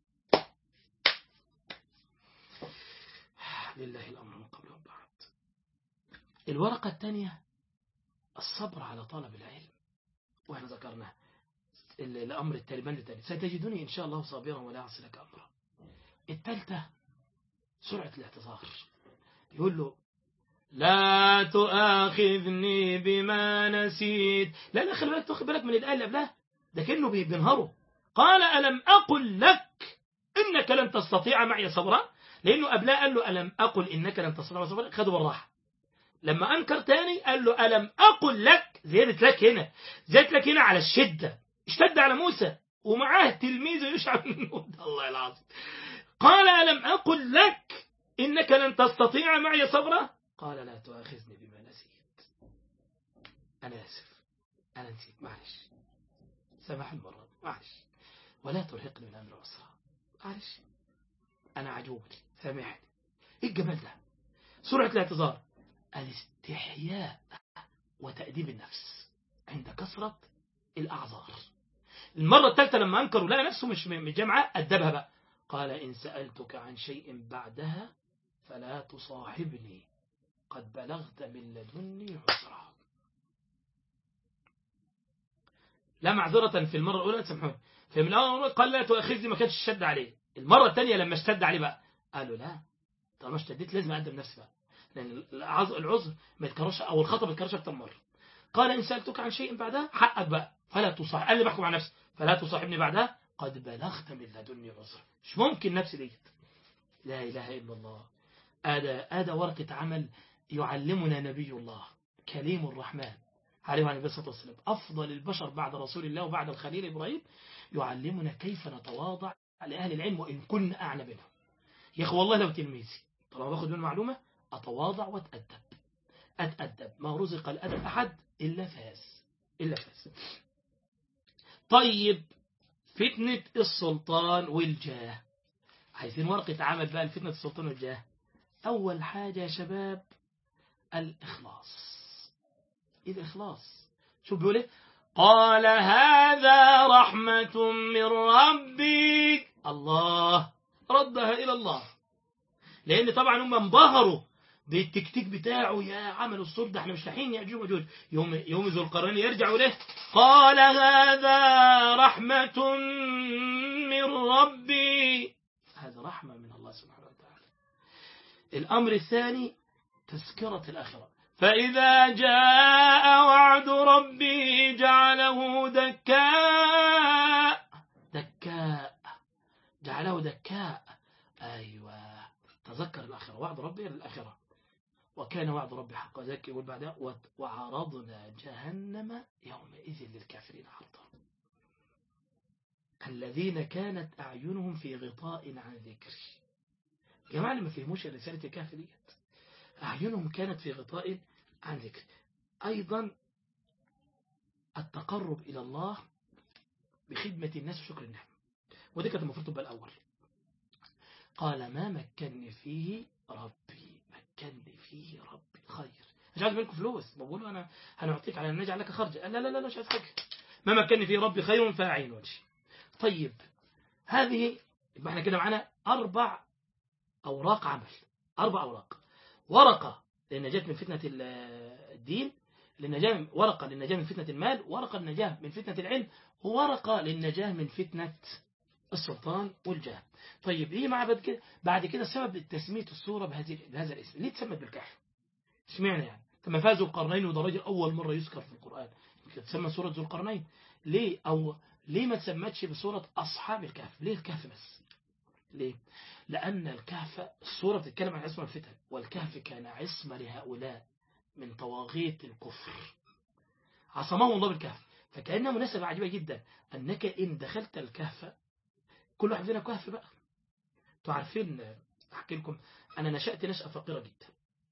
لله الامر من قبل وبعد الورقه الثانيه الصبر على طلب العلم واحنا ذكرناها الامر التالبان الثاني ستجدني ان شاء الله صابرا ولا اعصي لك امرا الثالثه سرعه الاعتذار يقول له لا تؤاخذني بما نسيت لا لا خلي بالك تاخد بالك من الآية اللي قبلها ده كأنه بينهره قال ألم أقل لك إنك لن تستطيع معي صبرا لأنه قبلها قال له ألم أقل إنك لن تستطيع صبرا خدوا بالراحة لما أنكر تاني قال له ألم أقل لك زيادة لك هنا زيادة لك هنا على الشدة اشتد على موسى ومعاه تلميذه يشعر من الله العظيم قال ألم أقل لك إنك لن تستطيع معي صبرا قال لا تؤاخذني بما نسيت أنا آسف أنا نسيت معلش سمح المرة معلش ولا ترهقني من أمر عسرا معلش أنا عجوز سامحني إيه الجمال ده سرعة الاعتذار الاستحياء وتأديب النفس عند كثرة الأعذار المرة الثالثة لما أنكر ولقى نفسه مش مش جامعة أدبها بقى قال إن سألتك عن شيء بعدها فلا تصاحبني قد بلغت من لدني عسرا لا معذرة في المرة الأولى سامحوني في الأول قال لا تؤاخذني ما كانش شد عليه المرة الثانية لما اشتد عليه بقى قالوا لا طالما اشتديت لازم أقدم نفسي بقى لأن العذر ما يتكررش أو الخطأ ما يتكررش أكتر مرة قال إن سألتك عن شيء بعدها حقك بقى فلا تصاحب قال لي بحكم على نفسي فلا تصاحبني بعدها قد بلغت من لدني عذر مش ممكن نفسي ديت لا إله إلا الله هذا هذا ورقة عمل يعلمنا نبي الله كليم الرحمن عليه وعلى الصلاة والسلام أفضل البشر بعد رسول الله وبعد الخليل إبراهيم يعلمنا كيف نتواضع لأهل العلم وإن كنا أعلى منهم يا أخي والله لو تلميذي طالما باخد منه معلومة أتواضع وأتأدب أتأدب ما رزق الأدب أحد إلا فاز إلا فاز طيب فتنة السلطان والجاه عايزين ورقة عمل بقى لفتنة السلطان والجاه أول حاجة يا شباب الإخلاص إيه الإخلاص شو بيقول إيه قال هذا رحمة من ربي الله ردها إلى الله لأن طبعا هم انبهروا بالتكتيك بتاعه يا عمل الصوت ده احنا مش لاحقين يأجوج ومأجوج يوم يوم ذو القرنين يرجع إليه قال هذا رحمة من ربي هذا رحمة من الله سبحانه وتعالى الأمر الثاني تذكرة الآخرة فإذا جاء وعد ربي جعله دكاء دكاء جعله دكاء أيوة تذكر الآخرة وعد ربي للآخرة وكان وعد ربي حقا ذلك يقول بعدها وعرضنا جهنم يومئذ للكافرين عرضا الذين كانت أعينهم في غطاء عن ذكري جماعة اللي ما فهموش رسالة الكهف ديت أعينهم كانت في غطاء عن ذكر أيضا التقرب إلى الله بخدمة الناس وشكر النعمة ودي كانت المفروض تبقى الأول قال ما مكنني فيه ربي مكنني فيه ربي خير مش عايز منكم فلوس بقول انا هنعطيك على ان نجعل لك خرج لا لا لا مش عايز حاجه ما مكنني فيه ربي خير فاعين وجهي طيب هذه يبقى احنا كده معانا اربع اوراق عمل اربع اوراق ورقه للنجاه من فتنه الدين للنجاه ورقه للنجاه من فتنه المال ورقه للنجاه من فتنه العلم وورقه للنجاه من فتنه السلطان والجاه طيب ايه مع بعد كده بعد كده سبب تسميه السوره بهذه بهذا الاسم ليه تسمت بالكهف اشمعنى يعني لما فاز ذو القرنين وده راجل اول مره يذكر في القران تسمى سوره ذو القرنين ليه او ليه ما تسمتش بسوره اصحاب الكهف ليه الكهف بس ليه لان الكهف السوره بتتكلم عن عصمه الفتن والكهف كان عصمه لهؤلاء من طواغيت الكفر عصمهم الله بالكهف فكانها مناسبه عجيبه جدا انك ان دخلت الكهف كل واحد فينا كهف بقى انتوا عارفين احكي لكم انا نشأت نشأة فقيرة جدا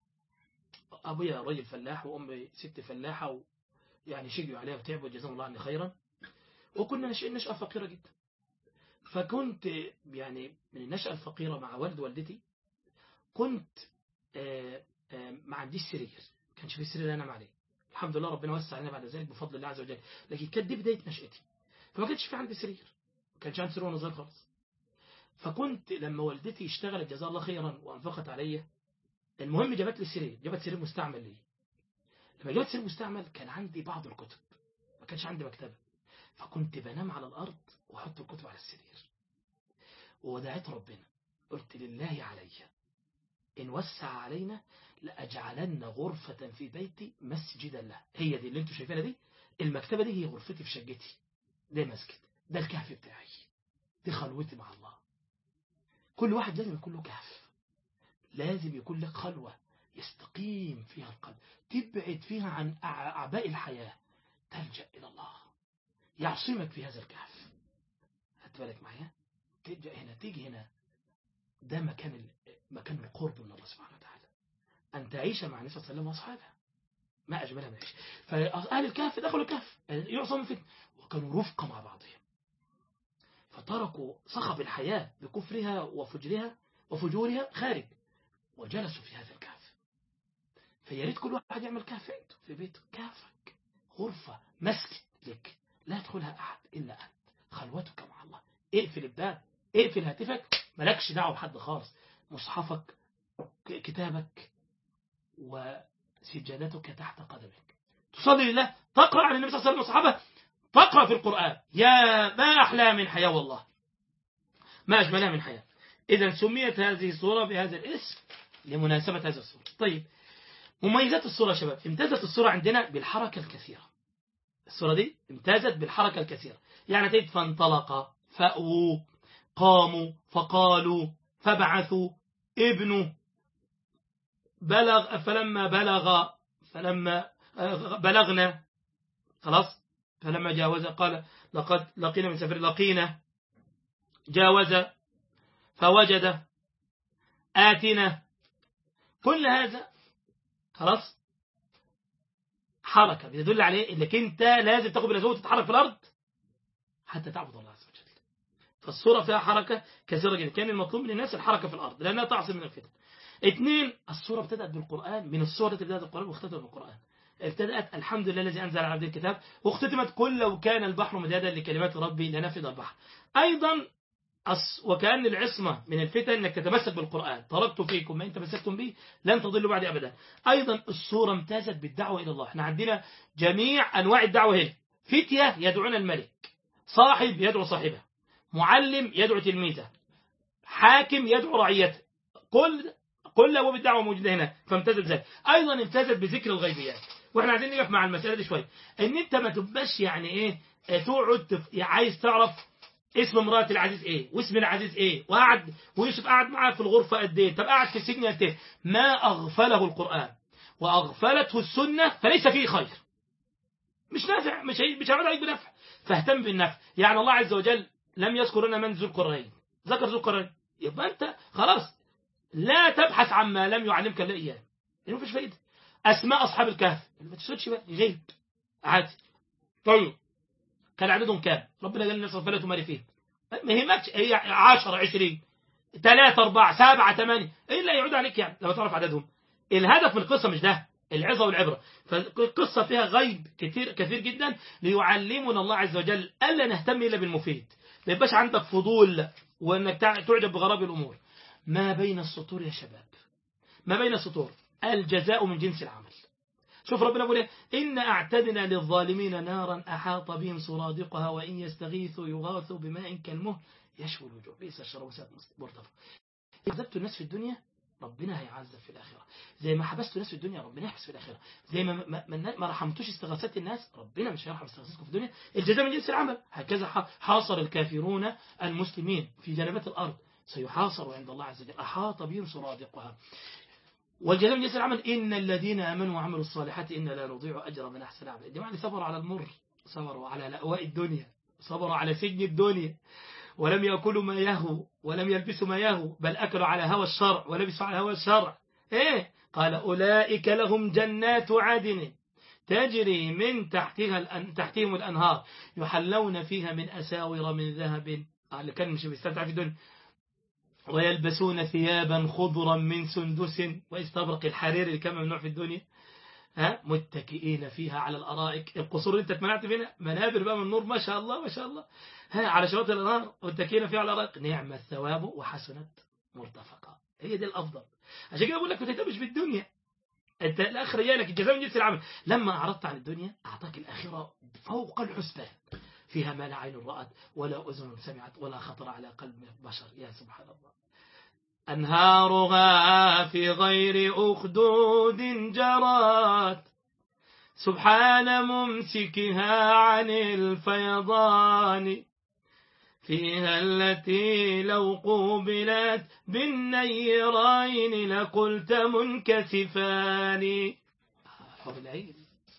ابويا راجل فلاح وامي ست فلاحة و... يعني شجعوا عليها وتعبوا جزاهم الله عني خيرا وكنا نشأين نشأة فقيرة جدا فكنت يعني من النشأة الفقيرة مع والد والدتي كنت آآ آآ ما عنديش سرير ما كانش في سرير انام عليه الحمد لله ربنا وسع علينا بعد ذلك بفضل الله عز وجل لكن كانت دي بداية نشأتي فما كانش في عندي سرير كانش عندي سرير وانا صغير خالص فكنت لما والدتي اشتغلت جزاها الله خيرا وانفقت عليا المهم جابت لي سرير جابت سرير مستعمل لي لما جابت سرير مستعمل كان عندي بعض الكتب ما كانش عندي مكتبه فكنت بنام على الارض واحط الكتب على السرير ودعيت ربنا قلت لله علي ان وسع علينا لاجعلن غرفه في بيتي مسجدا له هي دي اللي انتوا شايفينها دي المكتبه دي هي غرفتي في شقتي ده مسجد ده الكهف بتاعي دي خلوتي مع الله كل واحد لازم يكون له كهف لازم يكون لك خلوة يستقيم فيها القلب تبعد فيها عن أعباء الحياة تلجأ إلى الله يعصمك في هذا الكهف هات بالك معايا تلجأ هنا تيجي هنا ده مكان ال- مكان القرب من الله سبحانه وتعالى أن تعيش مع النبي صلى الله عليه وسلم وأصحابه ما أجملها من عيش فأهل الكهف دخلوا الكهف يعصموا فتنة وكانوا رفقة مع بعضهم فتركوا صخب الحياة بكفرها وفجرها وفجورها خارج وجلسوا في هذا الكهف فيا ريت كل واحد يعمل كهف عنده في بيته كهفك غرفة مسجد لك لا يدخلها أحد إلا أنت خلوتك مع الله اقفل الباب اقفل هاتفك مالكش دعوة بحد خالص مصحفك ك- كتابك وسجادتك تحت قدمك تصلي لله تقرأ عن النبي صلى الله عليه وسلم وصحابه تقرأ في القرآن يا ما أحلى من حياة والله ما أجملها من حياة إذا سميت هذه الصورة بهذا الاسم لمناسبة هذه الصورة طيب مميزات الصورة يا شباب امتازت الصورة عندنا بالحركة الكثيرة الصورة دي امتازت بالحركة الكثيرة يعني تجد فانطلق فأووا قاموا فقالوا فبعثوا ابنوا بلغ فلما بلغ فلما آه، بلغنا خلاص فلما جاوز قال لقد لقينا من سفر لقينا جاوز فوجد آتنا كل هذا خلاص حركة بتدل عليه انك انت لازم تاخد بالاسباب وتتحرك في الارض حتى تعبد الله عز وجل فالصورة فيها حركة كثيرة جدا كان المطلوب من الناس الحركة في الارض لانها تعصم من الفتن اثنين الصورة ابتدأت بالقرآن من الصور التي بدأت بالقرآن واختتمت بالقرآن ابتدأت الحمد لله الذي أنزل على عبد الكتاب واختتمت قل لو كان البحر مدادا لكلمات ربي لنفذ البحر أيضا أص- وكأن العصمة من الفتن أنك تتمسك بالقرآن تركت فيكم ما إن تمسكتم به لن تضلوا بعد أبدا أيضا الصورة امتازت بالدعوة إلى الله احنا عندنا جميع أنواع الدعوة هنا فتية يدعون الملك صاحب يدعو صاحبه معلم يدعو تلميذه حاكم يدعو رعيته كل كل أبواب الدعوة موجودة هنا فامتازت ذلك أيضا امتازت بذكر الغيبيات واحنا عايزين نقف مع المسألة دي شوية ان انت ما تبقاش يعني ايه اه، تقعد تف... عايز تعرف اسم امرأة العزيز ايه واسم العزيز ايه وقعد ويوسف قعد معاه في الغرفة قد ايه طب قعد في السجن قد ايه ما اغفله القرآن واغفلته السنة فليس فيه خير مش نافع مش هي... مش هيعود عليك بنفع فاهتم بالنفع يعني الله عز وجل لم يذكر لنا من ذو القرين ذكر ذو القرين يبقى انت خلاص لا تبحث عما لم يعلمك الا اياه لانه مفيش فايده اسماء اصحاب الكهف ما تسودش بقى غيب عادي طيب كان عددهم كام ربنا قال لنا فلا تماري فيه ما يهمكش هي 10 20 3 4 7 8 ايه اللي يعود عليك يعني لما تعرف عددهم الهدف من القصه مش ده العظه والعبره فالقصه فيها غيب كتير كثير جدا ليعلمنا الله عز وجل الا نهتم الا بالمفيد ما يبقاش عندك فضول وانك تع- تعجب بغراب الامور ما بين السطور يا شباب ما بين السطور الجزاء من جنس العمل شوف ربنا بيقول إيه؟ إن أعتدنا للظالمين نارا أحاط بهم سرادقها وإن يستغيثوا يغاثوا بماء كالمهل يشوي الوجوه بئس الشراب وساءت مرتفع عذبت الناس في الدنيا ربنا هيعذب في الآخرة زي ما حبست الناس في الدنيا ربنا يحبس في الآخرة زي ما ما, ما, ما رحمتوش استغاثات الناس ربنا مش هيرحم استغاثاتكم في الدنيا الجزاء من جنس العمل هكذا ح- حاصر الكافرون المسلمين في جنبات الأرض سيحاصر عند الله عز وجل أحاط بهم سرادقها والجزاء من جنس العمل إن الذين آمنوا وعملوا الصالحات إن لا نضيع أجر من أحسن عمل الجماعة اللي صبروا على المر صبروا على لأواء الدنيا صبروا على سجن الدنيا ولم يأكلوا ما يهو ولم يلبسوا ما يهو بل أكلوا على هوى الشرع ولبسوا على هوى الشرع إيه قال أولئك لهم جنات عدن تجري من تحتها الأن... تحتهم الأنهار يحلون فيها من أساور من ذهب آه، اللي كان مش بيستمتع في الدنيا ويلبسون ثيابا خضرا من سندس واستبرق الحرير اللي كان ممنوع في الدنيا ها متكئين فيها على الارائك القصور اللي انت اتمنعت منها منابر بقى من النور ما شاء الله ما شاء الله ها على شواطئ الانهار متكئين فيها على الارائك نعم الثواب وحسنت مرتفقا هي دي الافضل عشان كده بقول لك ما تهتمش بالدنيا انت الاخره جاي لك الجزاء من جنس العمل لما اعرضت عن الدنيا اعطاك الاخره فوق الحسبان فيها ما لا عين رأت ولا أذن سمعت ولا خطر على قلب بشر يا سبحان الله أنهارها في غير أخدود جرات سبحان ممسكها عن الفيضان فيها التي لو قوبلت بالنيرين لقلت منكسفان حور العين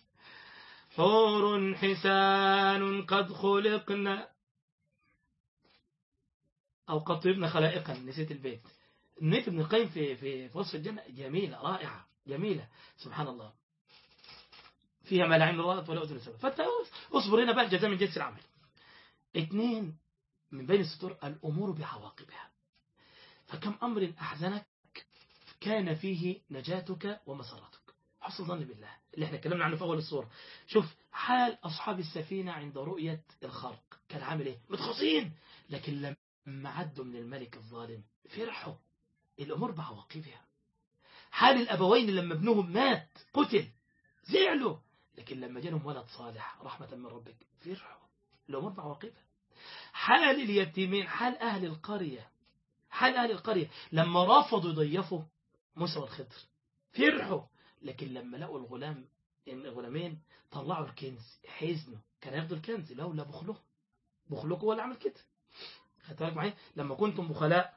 حور حسان قد خلقنا أو قد طيبنا خلائقا نسيت البيت نيت ابن القيم في في في وصف الجنة جميلة رائعة جميلة سبحان الله فيها ما لا عين رأت ولا أذن سمعت فأنت اصبر هنا بقى جزاء من جنس العمل اثنين من بين السطور الأمور بعواقبها فكم أمر أحزنك كان فيه نجاتك ومسارتك حسن ظن بالله اللي احنا اتكلمنا عنه في أول الصورة شوف حال أصحاب السفينة عند رؤية الخرق كان عامل ايه متخصين لكن لما عدوا من الملك الظالم فرحوا الأمور بعواقبها حال الأبوين لما ابنهم مات قتل زعلوا لكن لما جالهم ولد صالح رحمة من ربك فرحوا الأمور بعواقبها حال اليتيمين حال أهل القرية حال أهل القرية لما رفضوا يضيفوا موسى والخضر فرحوا لكن لما لقوا الغلام الغلامين طلعوا الكنز حزنوا كان ياخدوا الكنز لولا بخله بخلكم هو اللي عمل كده خدت بالك معايا لما كنتم بخلاء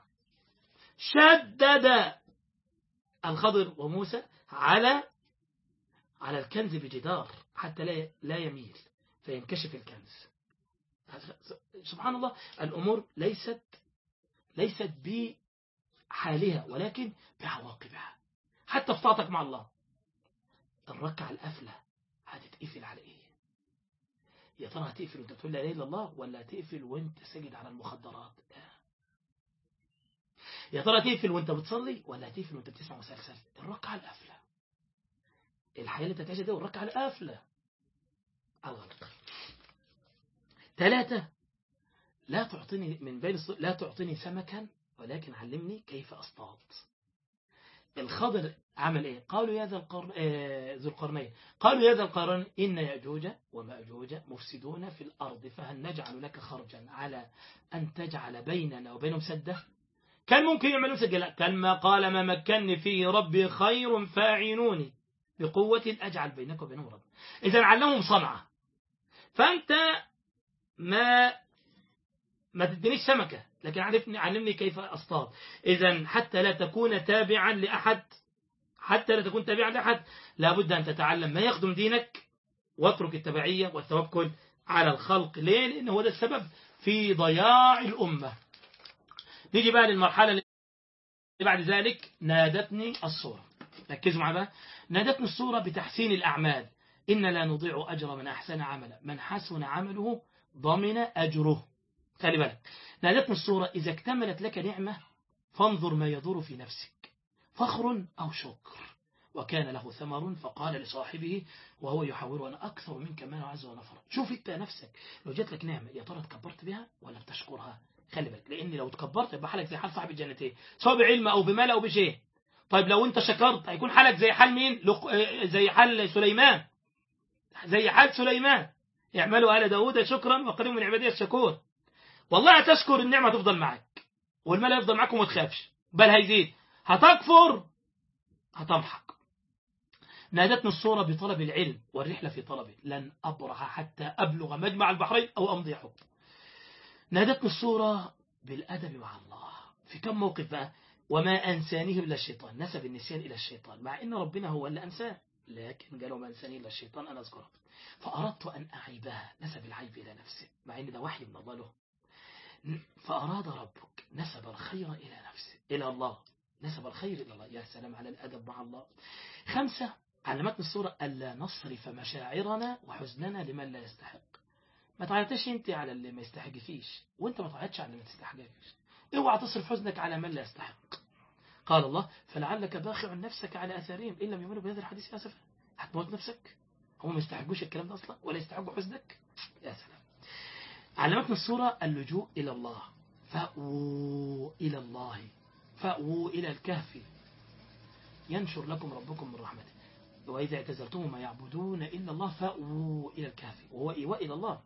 شدد الخضر وموسى على على الكنز بجدار حتى لا لا يميل فينكشف الكنز سبحان الله الأمور ليست ليست بحالها ولكن بعواقبها حتى في طاعتك مع الله الركعة القفلة هتتقفل على ايه يا ترى هتقفل وانت تقول لا اله الا الله ولا هتقفل وانت ساجد على المخدرات يا ترى هتقفل وانت بتصلي ولا هتقفل وانت بتسمع مسلسل الركعة القفلة الحياة اللي انت تعيشها دي والركعة القافلة الغلق ثلاثة لا تعطيني من بين الص... لا تعطيني سمكا ولكن علمني كيف اصطاد الخضر عمل ايه قالوا يا ذا القرن آه ذو القرنين قالوا يا ذا القرن ان ياجوج وماجوج مفسدون في الارض فهل نجعل لك خرجا على ان تجعل بيننا وبينهم سده كان ممكن يعملوا سجل لا كان ما قال ما مكنني فيه ربي خير فاعينوني بقوة أجعل بينك وبينهم رب إذا علمهم صنعة فأنت ما ما تدينيش سمكة لكن عرفني علمني كيف أصطاد إذا حتى لا تكون تابعا لأحد حتى لا تكون تابعا لأحد لابد أن تتعلم ما يخدم دينك واترك التبعية والتوكل على الخلق ليه؟ لأن هو ده السبب في ضياع الأمة نيجي بقى للمرحلة اللي بعد ذلك نادتني الصورة ركزوا معايا بقى نادتني الصورة بتحسين الأعمال إن لا نضيع أجر من أحسن عملا من حسن عمله ضمن أجره خلي بالك نادتني الصورة إذا اكتملت لك نعمة فانظر ما يدور في نفسك فخر أو شكر وكان له ثمر فقال لصاحبه وهو يحاور أنا أكثر منك ما عز ونفر شوف أنت نفسك لو جات لك نعمة يا ترى تكبرت بها ولا بتشكرها خلي بالك لأن لو تكبرت يبقى حالك زي حال صاحب الجنتين سواء بعلم أو بمال أو بشيء طيب لو أنت شكرت هيكون حالك زي حال مين لق... زي حال سليمان زي حال سليمان اعملوا آل داود شكرا وقريب من عبادية الشكور والله هتشكر النعمة تفضل معك والمال يفضل معك وما تخافش بل هيزيد هتكفر هتمحق نادتني الصورة بطلب العلم والرحلة في طلبه لن أبرح حتى أبلغ مجمع البحرين أو أمضي حب نادتني الصورة بالأدب مع الله في كم موقف بقى وما أنسانيه إلا الشيطان نسب النسيان إلى الشيطان مع إن ربنا هو اللي أنساه لكن قالوا ما أنسانيه إلا الشيطان أنا أذكره فأردت أن أعيبها نسب العيب إلى نفسه مع إن ده وحي من الله له فأراد ربك نسب الخير إلى نفسه إلى الله نسب الخير إلى الله يا سلام على الأدب مع الله خمسة علمتنا الصورة ألا نصرف مشاعرنا وحزننا لمن لا يستحق ما تعيطش انت على اللي ما يستحقكيش وانت ما تعيطش على اللي ما تستحقكيش اوعى تصرف حزنك على من لا يستحق قال الله فلعلك باخع نفسك على اثارهم ان لم يؤمنوا بهذا الحديث اسفا هتموت نفسك هم ما يستحقوش الكلام ده اصلا ولا يستحقوا حزنك يا سلام علمتنا الصورة اللجوء إلى الله فأووا إلى الله فأووا إلى الكهف ينشر لكم ربكم من رحمته وإذا اعتزلتم ما يعبدون إلا الله فأووا إلى الكهف وهو إيواء إلى الله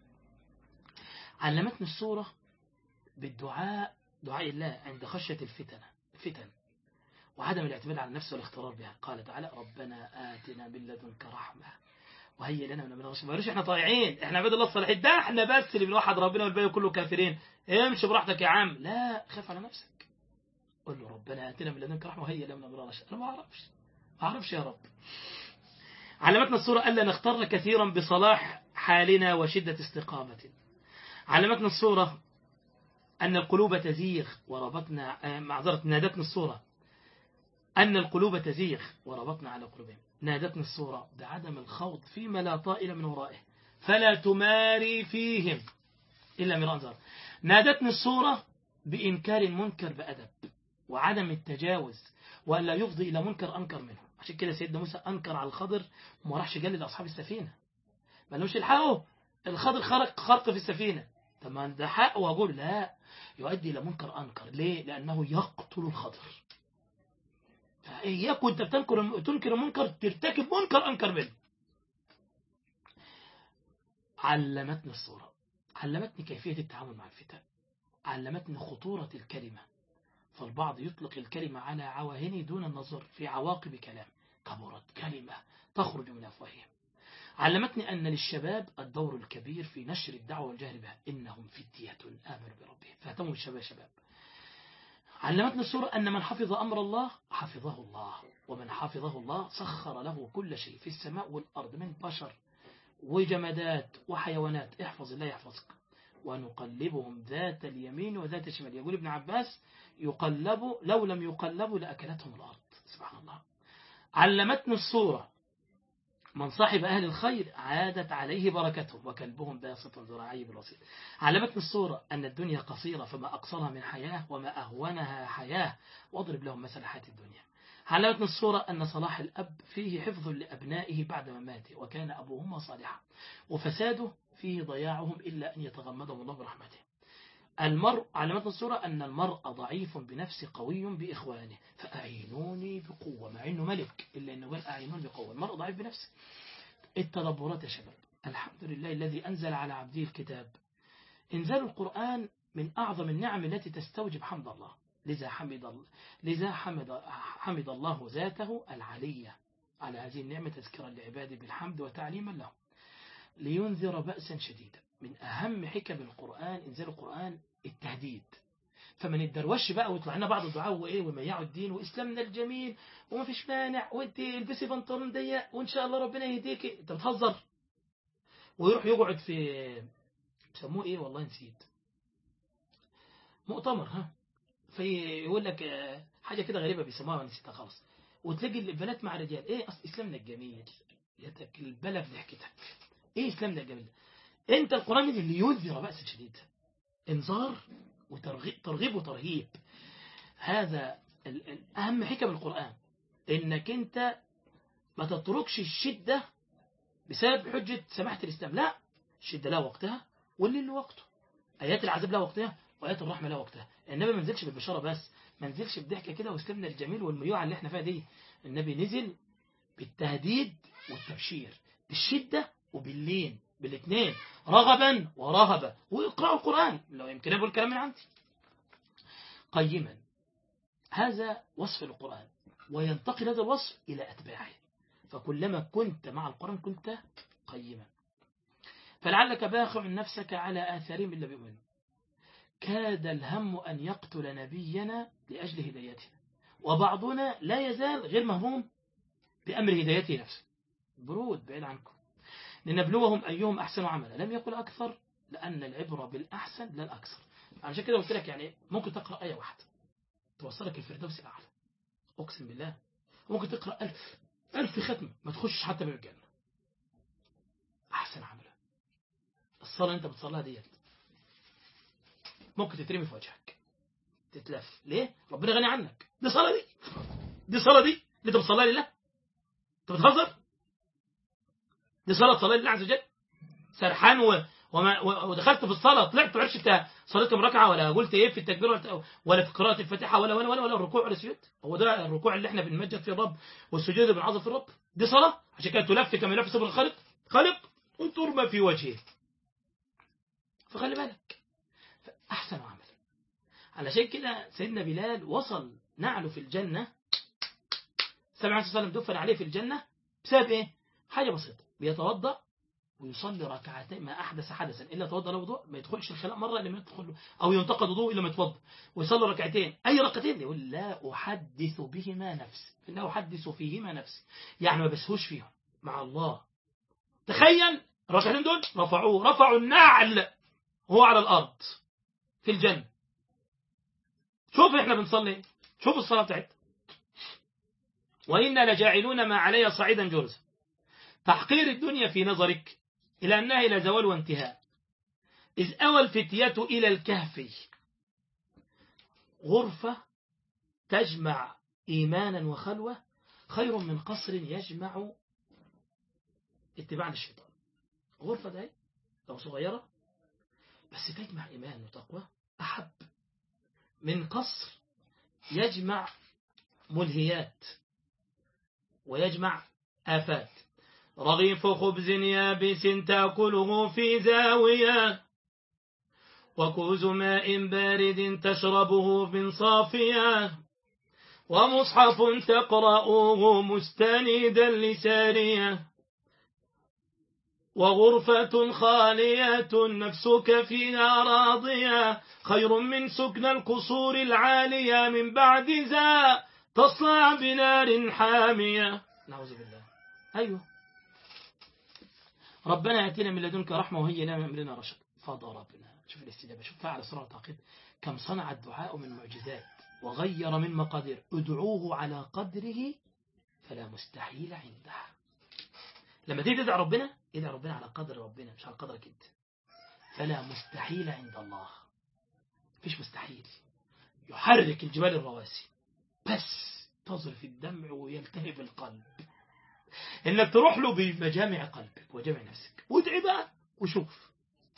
علمتنا الصورة بالدعاء دعاء الله عند خشية الفتن الفتن وعدم الاعتماد على النفس والاخترار بها قال تعالى ربنا آتنا من لدنك رحمة وهي لنا من الرشد ما احنا طايعين احنا عباد الله الصالحين ده احنا بس اللي بنوحد ربنا والباقي كله كافرين امشي براحتك يا عم لا خاف على نفسك قل له ربنا آتنا من لدنك رحمة وهي لنا من الرشد انا ما اعرفش ما اعرفش يا رب علمتنا الصورة ألا نغتر كثيرا بصلاح حالنا وشدة استقامة علمتنا الصورة أن القلوب تزيغ وربطنا آه، معذرة نادتني الصورة أن القلوب تزيغ وربطنا على قلوبهم نادتني الصورة بعدم الخوض فيما لا طائل من ورائه فلا تماري فيهم إلا مراء ظهر نادتني الصورة بإنكار المنكر بأدب وعدم التجاوز وألا يفضي إلى منكر أنكر منه عشان كده سيدنا موسى أنكر على الخضر وما راحش جلد أصحاب السفينة ما لهمش الحقوا الخضر خرق خرق في السفينة طب ما ده حق وأقول لا يؤدي إلى منكر أنكر ليه؟ لأنه يقتل الخضر فإياك وأنت بتنكر تنكر منكر ترتكب منكر أنكر منه علمتني الصورة علمتني كيفية التعامل مع الفتن علمتني خطورة الكلمة فالبعض يطلق الكلمة على عواهن دون النظر في عواقب كلام كبرت كلمة تخرج من أفواههم علمتني أن للشباب الدور الكبير في نشر الدعوة والجهر بها إنهم فتية آمنوا بربهم فاهتموا بالشباب شباب علمتنا السورة أن من حفظ أمر الله حفظه الله ومن حفظه الله سخر له كل شيء في السماء والأرض من بشر وجمادات وحيوانات احفظ الله يحفظك ونقلبهم ذات اليمين وذات الشمال يقول ابن عباس يقلبوا لو لم يقلبوا لأكلتهم الأرض سبحان الله علمتنا الصورة من صاحب أهل الخير عادت عليه بركتهم وكلبهم باسط ذراعيه بالوسيط علمتنا الصورة أن الدنيا قصيرة فما أقصرها من حياة وما أهونها حياة واضرب لهم مثل حياة الدنيا علمتنا الصورة أن صلاح الأب فيه حفظ لأبنائه بعد مماته وكان أبوهما صالحا وفساده فيه ضياعهم إلا أن يتغمدهم الله برحمته المرء علمتنا الصورة أن المرء ضعيف بنفسه قوي بإخوانه فأعينوني بقوة مع أنه ملك إلا أنه قال أعينوني بقوة المرء ضعيف بنفسه التدبرات يا شباب الحمد لله الذي أنزل على عبده الكتاب إنزال القرآن من أعظم النعم التي تستوجب حمد الله لذا حمد الله لذا حمد حمد الله ذاته العلية على هذه النعمة تذكرا لعباده بالحمد وتعليما له لينذر بأسا شديدا من أهم حكم القرآن إنزال القرآن التهديد فمن الدروش بقى ويطلع لنا بعض الدعاء وايه ويميعوا الدين واسلامنا الجميل وما فيش مانع وانت البسي بنطلون ضيق وان شاء الله ربنا يهديك انت بتهزر ويروح يقعد في بيسموه ايه والله نسيت مؤتمر ها فيقول لك آه، حاجه كده غريبه بيسموها نسيتها خالص وتلاقي البنات مع الرجال ايه اصل اسلامنا الجميل يتك البلا في ضحكتك ايه اسلامنا الجميل ده انت القران اللي ينذر بأس شديد انذار وترغيب ترغيب وترهيب هذا ال- ال- أهم حكم القرآن إنك أنت ما تتركش الشدة بسبب حجة سماحة الإسلام لا الشدة لها وقتها والليل له وقته آيات العذاب لها وقتها وآيات الرحمة لها وقتها النبي ما نزلش بالبشارة بس ما نزلش بضحكة كده واسلمنا الجميل والميوعة اللي احنا فيها دي النبي نزل بالتهديد والتبشير بالشدة وباللين بالاثنين رغبا ورهبا واقرأوا القرآن لو يمكن أقول كلام من عندي قيما هذا وصف القرآن وينتقل هذا الوصف إلى أتباعه فكلما كنت مع القرآن كنت قيما فلعلك باخع نفسك على آثارهم إلا بيؤمن كاد الهم أن يقتل نبينا لأجل هدايتنا وبعضنا لا يزال غير مهموم بأمر هدايته نفسه برود بعيد عنكم لنبلوهم أيهم أحسن عملا لم يقل أكثر لأن العبرة بالأحسن لا الأكثر عشان كده قلت لك يعني ممكن تقرأ آية واحدة توصلك الفردوس الأعلى أقسم بالله ممكن تقرأ ألف ألف ختمة ما تخشش حتى باب الجنة أحسن عملا الصلاة اللي أنت بتصليها ديت ممكن تترمي في وجهك تتلف ليه؟ ربنا غني عنك دي صلاة دي دي صلاة دي اللي أنت بتصليها لله أنت بتهزر دي صلاة صلاة لله عز وجل سرحان و... وما... و... ودخلت في الصلاة طلعت ما عرفش انت صليت ركعة ولا قلت ايه في التكبير ولا, ولا في قراءة الفاتحة ولا ولا ولا, ولا الركوع ولا السجود هو ده الركوع اللي احنا بنمجد فيه الرب والسجود اللي بنعظم فيه الرب دي صلاة عشان كده تلف كما يلف صبر الخالق خالق وترمى في وجهه فخلي بالك أحسن عمل علشان كده سيدنا بلال وصل نعله في الجنة سمع عليه وسلم دفن عليه في الجنة بسبب ايه حاجة بسيطة بيتوضأ ويصلي ركعتين ما أحدث حدثا إلا توضأ له وضوء ما يدخلش الخلاء مرة إلا ما يدخل له أو ينتقد وضوء إلا ما يتوضأ ويصلي ركعتين أي ركعتين يقول لا أحدث بهما نفسي إنه أحدث فيهما نفسي يعني ما بسهوش فيهم مع الله تخيل الركعتين دول رفعوه رفعوا النعل وهو على الأرض في الجنة شوف احنا بنصلي شوف الصلاة بتاعتنا وإنا لجاعلون ما علي صعيدا جرزا تحقير الدنيا في نظرك إلى أنها إلى زوال وانتهاء إذ أوى الفتية إلى الكهف غرفة تجمع إيمانا وخلوة خير من قصر يجمع اتباع للشيطان غرفة ده لو صغيرة بس تجمع إيمان وتقوى أحب من قصر يجمع ملهيات ويجمع آفات رغيف خبز يابس تأكله في زاوية وكوز ماء بارد تشربه من صافية ومصحف تقرأه مستندا لسارية وغرفة خالية نفسك فيها راضية خير من سكن القصور العالية من بعد ذا تصلع بنار حامية نعوذ بالله أيوه ربنا يأتينا من لدنك رحمة وهي لنا من أمرنا رشد فضربنا شوف الاستجابة شوف فعل سورة التعقيد كم صنع الدعاء من معجزات وغير من مقادير ادعوه على قدره فلا مستحيل عنده لما تيجي تدعي ربنا ادعي ربنا على قدر ربنا مش على قدرك انت فلا مستحيل عند الله مفيش مستحيل يحرك الجبال الرواسي بس تظرف الدمع ويلتهب القلب انك تروح له بمجامع قلبك وجمع نفسك وادعي بقى وشوف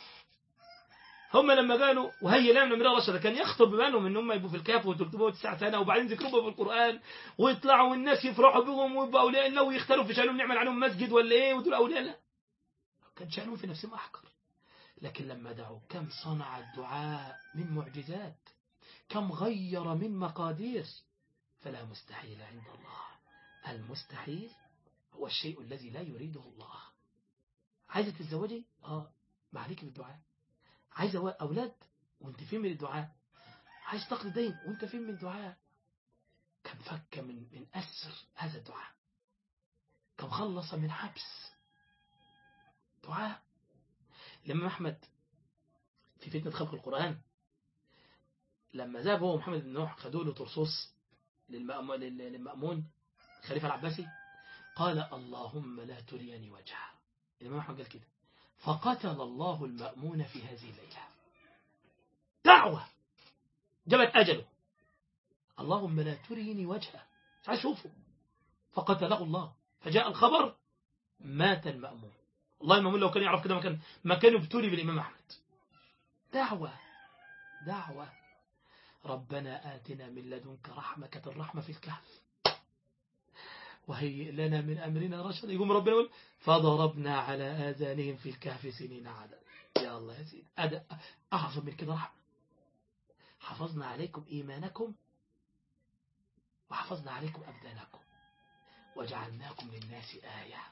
هم لما قالوا وهي لنا من رشد كان يخطر ببالهم ان هم يبقوا في الكهف و309 سنه وبعدين ذكرهم في القران ويطلعوا والناس يفرحوا بهم ويبقوا اولياء الله ويختاروا في شانهم نعمل عليهم مسجد ولا ايه ودول اولياء الله كان شانهم في نفسهم احقر لكن لما دعوا كم صنع الدعاء من معجزات كم غير من مقادير فلا مستحيل عند الله المستحيل هو الشيء الذي لا يريده الله عايزة تتزوجي اه ما عليك بالدعاء عايزة أولاد وانت فين من الدعاء عايز تقضي دين وانت فين من الدعاء كم فك من من أسر هذا الدعاء كم خلص من حبس دعاء لما أحمد في فتنة خلق القرآن لما ذهب هو محمد بن نوح خدوا له ترصوص للمأمون الخليفة العباسي قال اللهم لا تريني وجهه الإمام أحمد قال كده فقتل الله المأمون في هذه الليلة دعوة جبت أجله اللهم لا تريني وجهه مش عايز أشوفه فقتله الله فجاء الخبر مات المأمون والله المأمون لو كان يعرف كده ما كان ما كان يبتلي بالإمام أحمد دعوة دعوة ربنا آتنا من لدنك رحمة كانت الرحمة في الكهف وهيئ لنا من أمرنا رشد يقوم ربنا يقول فضربنا على آذانهم في الكهف سنين عدد يا الله يا سيدي أعظم من كده رحمة حفظنا عليكم إيمانكم وحفظنا عليكم أبدانكم وجعلناكم للناس آية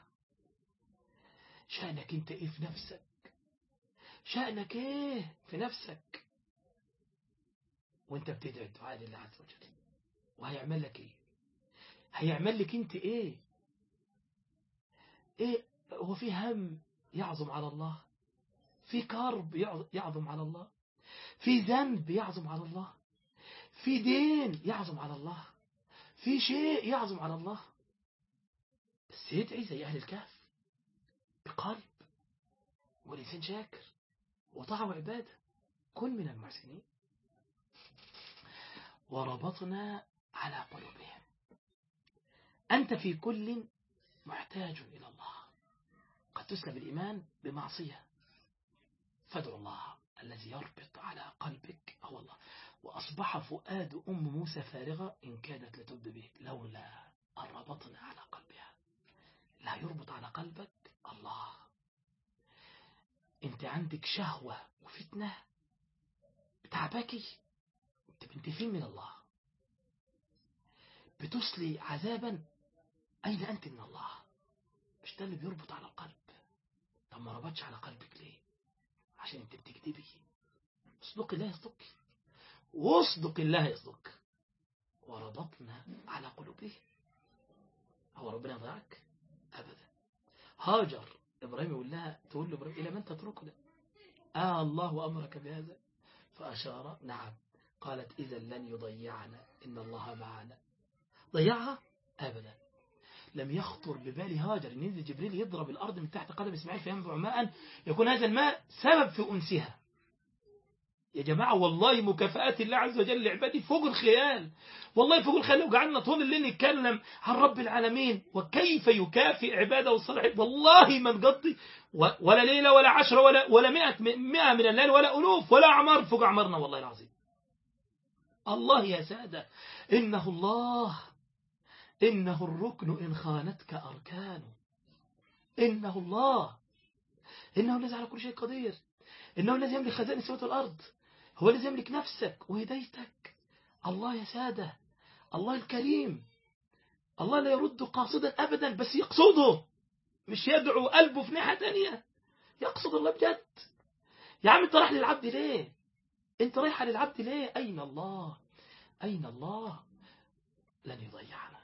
شأنك انت ايه في نفسك شأنك ايه في نفسك وانت بتدعي الدعاء لله عز وجل وهيعمل لك ايه هيعمل لك انت ايه ايه هو في هم يعظم على الله في كرب يعظم على الله في ذنب يعظم على الله في دين يعظم على الله في شيء يعظم على الله بس يدعي زي أهل الكهف بقلب ولسان شاكر وطاعة وعبادة كن من المحسنين وربطنا على قلوبهم أنت في كل محتاج إلى الله قد تسلب الإيمان بمعصية فادعو الله الذي يربط على قلبك هو الله وأصبح فؤاد أم موسى فارغة إن كادت لتب به لولا أن ربطنا على قلبها لا يربط على قلبك الله انت عندك شهوة وفتنة بتعبكي انت بنت فين من الله بتسلي عذابا أين أنت من الله مش ده اللي بيربط على القلب طب ما ربطش على قلبك ليه عشان انت بتكذبي اصدق الله يصدق واصدق الله يصدق وربطنا على قلوبهم هو ربنا يضيعك أبدا هاجر إبراهيم يقول لها تقول له إبراهيم إلى من تتركنا آه الله أمرك بهذا فأشار نعم قالت إذا لن يضيعنا إن الله معنا ضيعها أبدا لم يخطر ببال هاجر أن ينزل جبريل يضرب الأرض من تحت قدم إسماعيل فينبع ماء يكون هذا الماء سبب في أنسها يا جماعة والله مكافآت الله عز وجل لعبادي فوق الخيال والله فوق الخيال لو قعدنا طول الليل نتكلم عن رب العالمين وكيف يكافئ عباده الصالحين والله ما نقضي ولا ليلة ولا عشرة ولا ولا مئة مئة من الليل ولا ألوف ولا أعمار فوق أعمارنا والله العظيم الله يا سادة إنه الله إنه الركن إن خانتك أركانه إنه الله إنه الذي على كل شيء قدير إنه الذي يملك خزائن السماوات والأرض هو الذي يملك نفسك وهدايتك الله يا سادة الله الكريم الله لا يرد قاصدا أبدا بس يقصده مش يدعو قلبه في ناحية تانية يقصد الله بجد يا عم انت رايح للعبد ليه انت رايح للعبد ليه أين الله أين الله لن يضيعنا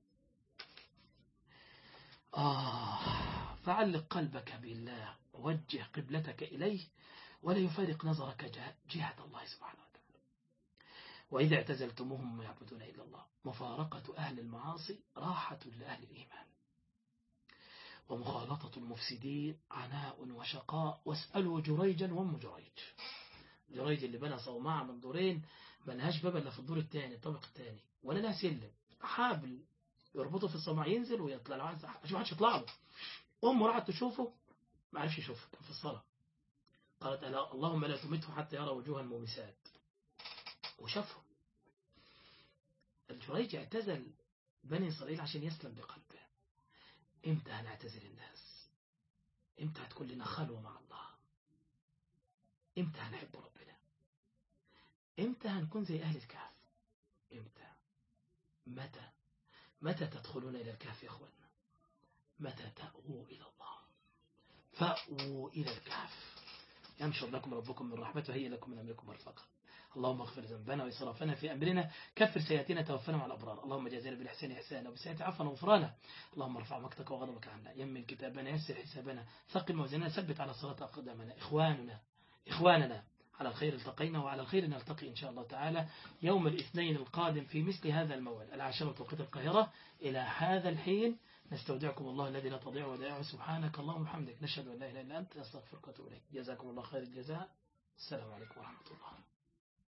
آه فعلق قلبك بالله ووجه قبلتك إليه ولا يفارق نظرك جهة الله سبحانه وتعالى وإذا اعتزلتموهم ما يعبدون إلا الله مفارقة أهل المعاصي راحة لأهل الإيمان ومخالطة المفسدين عناء وشقاء واسألوا جريجا وام جريج جريج اللي بنى صومعة من دورين ملهاش باب إلا في الدور الثاني الطابق الثاني ولا لها سلم حابل يربطه في الصومعة ينزل ويطلع لو عايز عشان ما حدش يطلع له أمه راحت تشوفه ما عرفش يشوفه كان في الصلاة قالت ألا اللهم لا تمته حتى يرى وجوه المومسات وشافه الجريج اعتزل بني إسرائيل عشان يسلم بقلبه امتى هنعتزل الناس امتى هتكون لنا خلوة مع الله امتى هنحب ربنا امتى هنكون زي أهل الكهف امتى متى متى تدخلون إلى الكهف يا أخوانا متى تأووا إلى الله فأووا إلى الكهف ينشر لكم ربكم من رحمته هي لكم من أمركم مرفقا اللهم اغفر ذنبنا وإسرافنا في أمرنا كفر سيئاتنا توفنا مع الأبرار اللهم جازنا بالإحسان إحسانا وبالسيئات عفوا وغفرانا اللهم ارفع مقتك وغضبك عنا يمن كتابنا يسر حسابنا ثقل موزننا ثبت على صلاة أقدامنا إخواننا إخواننا على الخير التقينا وعلى الخير نلتقي إن شاء الله تعالى يوم الاثنين القادم في مثل هذا الموعد العاشرة توقيت القاهرة إلى هذا الحين نستودعكم الله الذي لا تضيع ودائعه سبحانك اللهم وبحمدك نشهد أن لا إله إلا أنت نستغفرك وأتوب إليك جزاكم الله خير الجزاء السلام عليكم ورحمة الله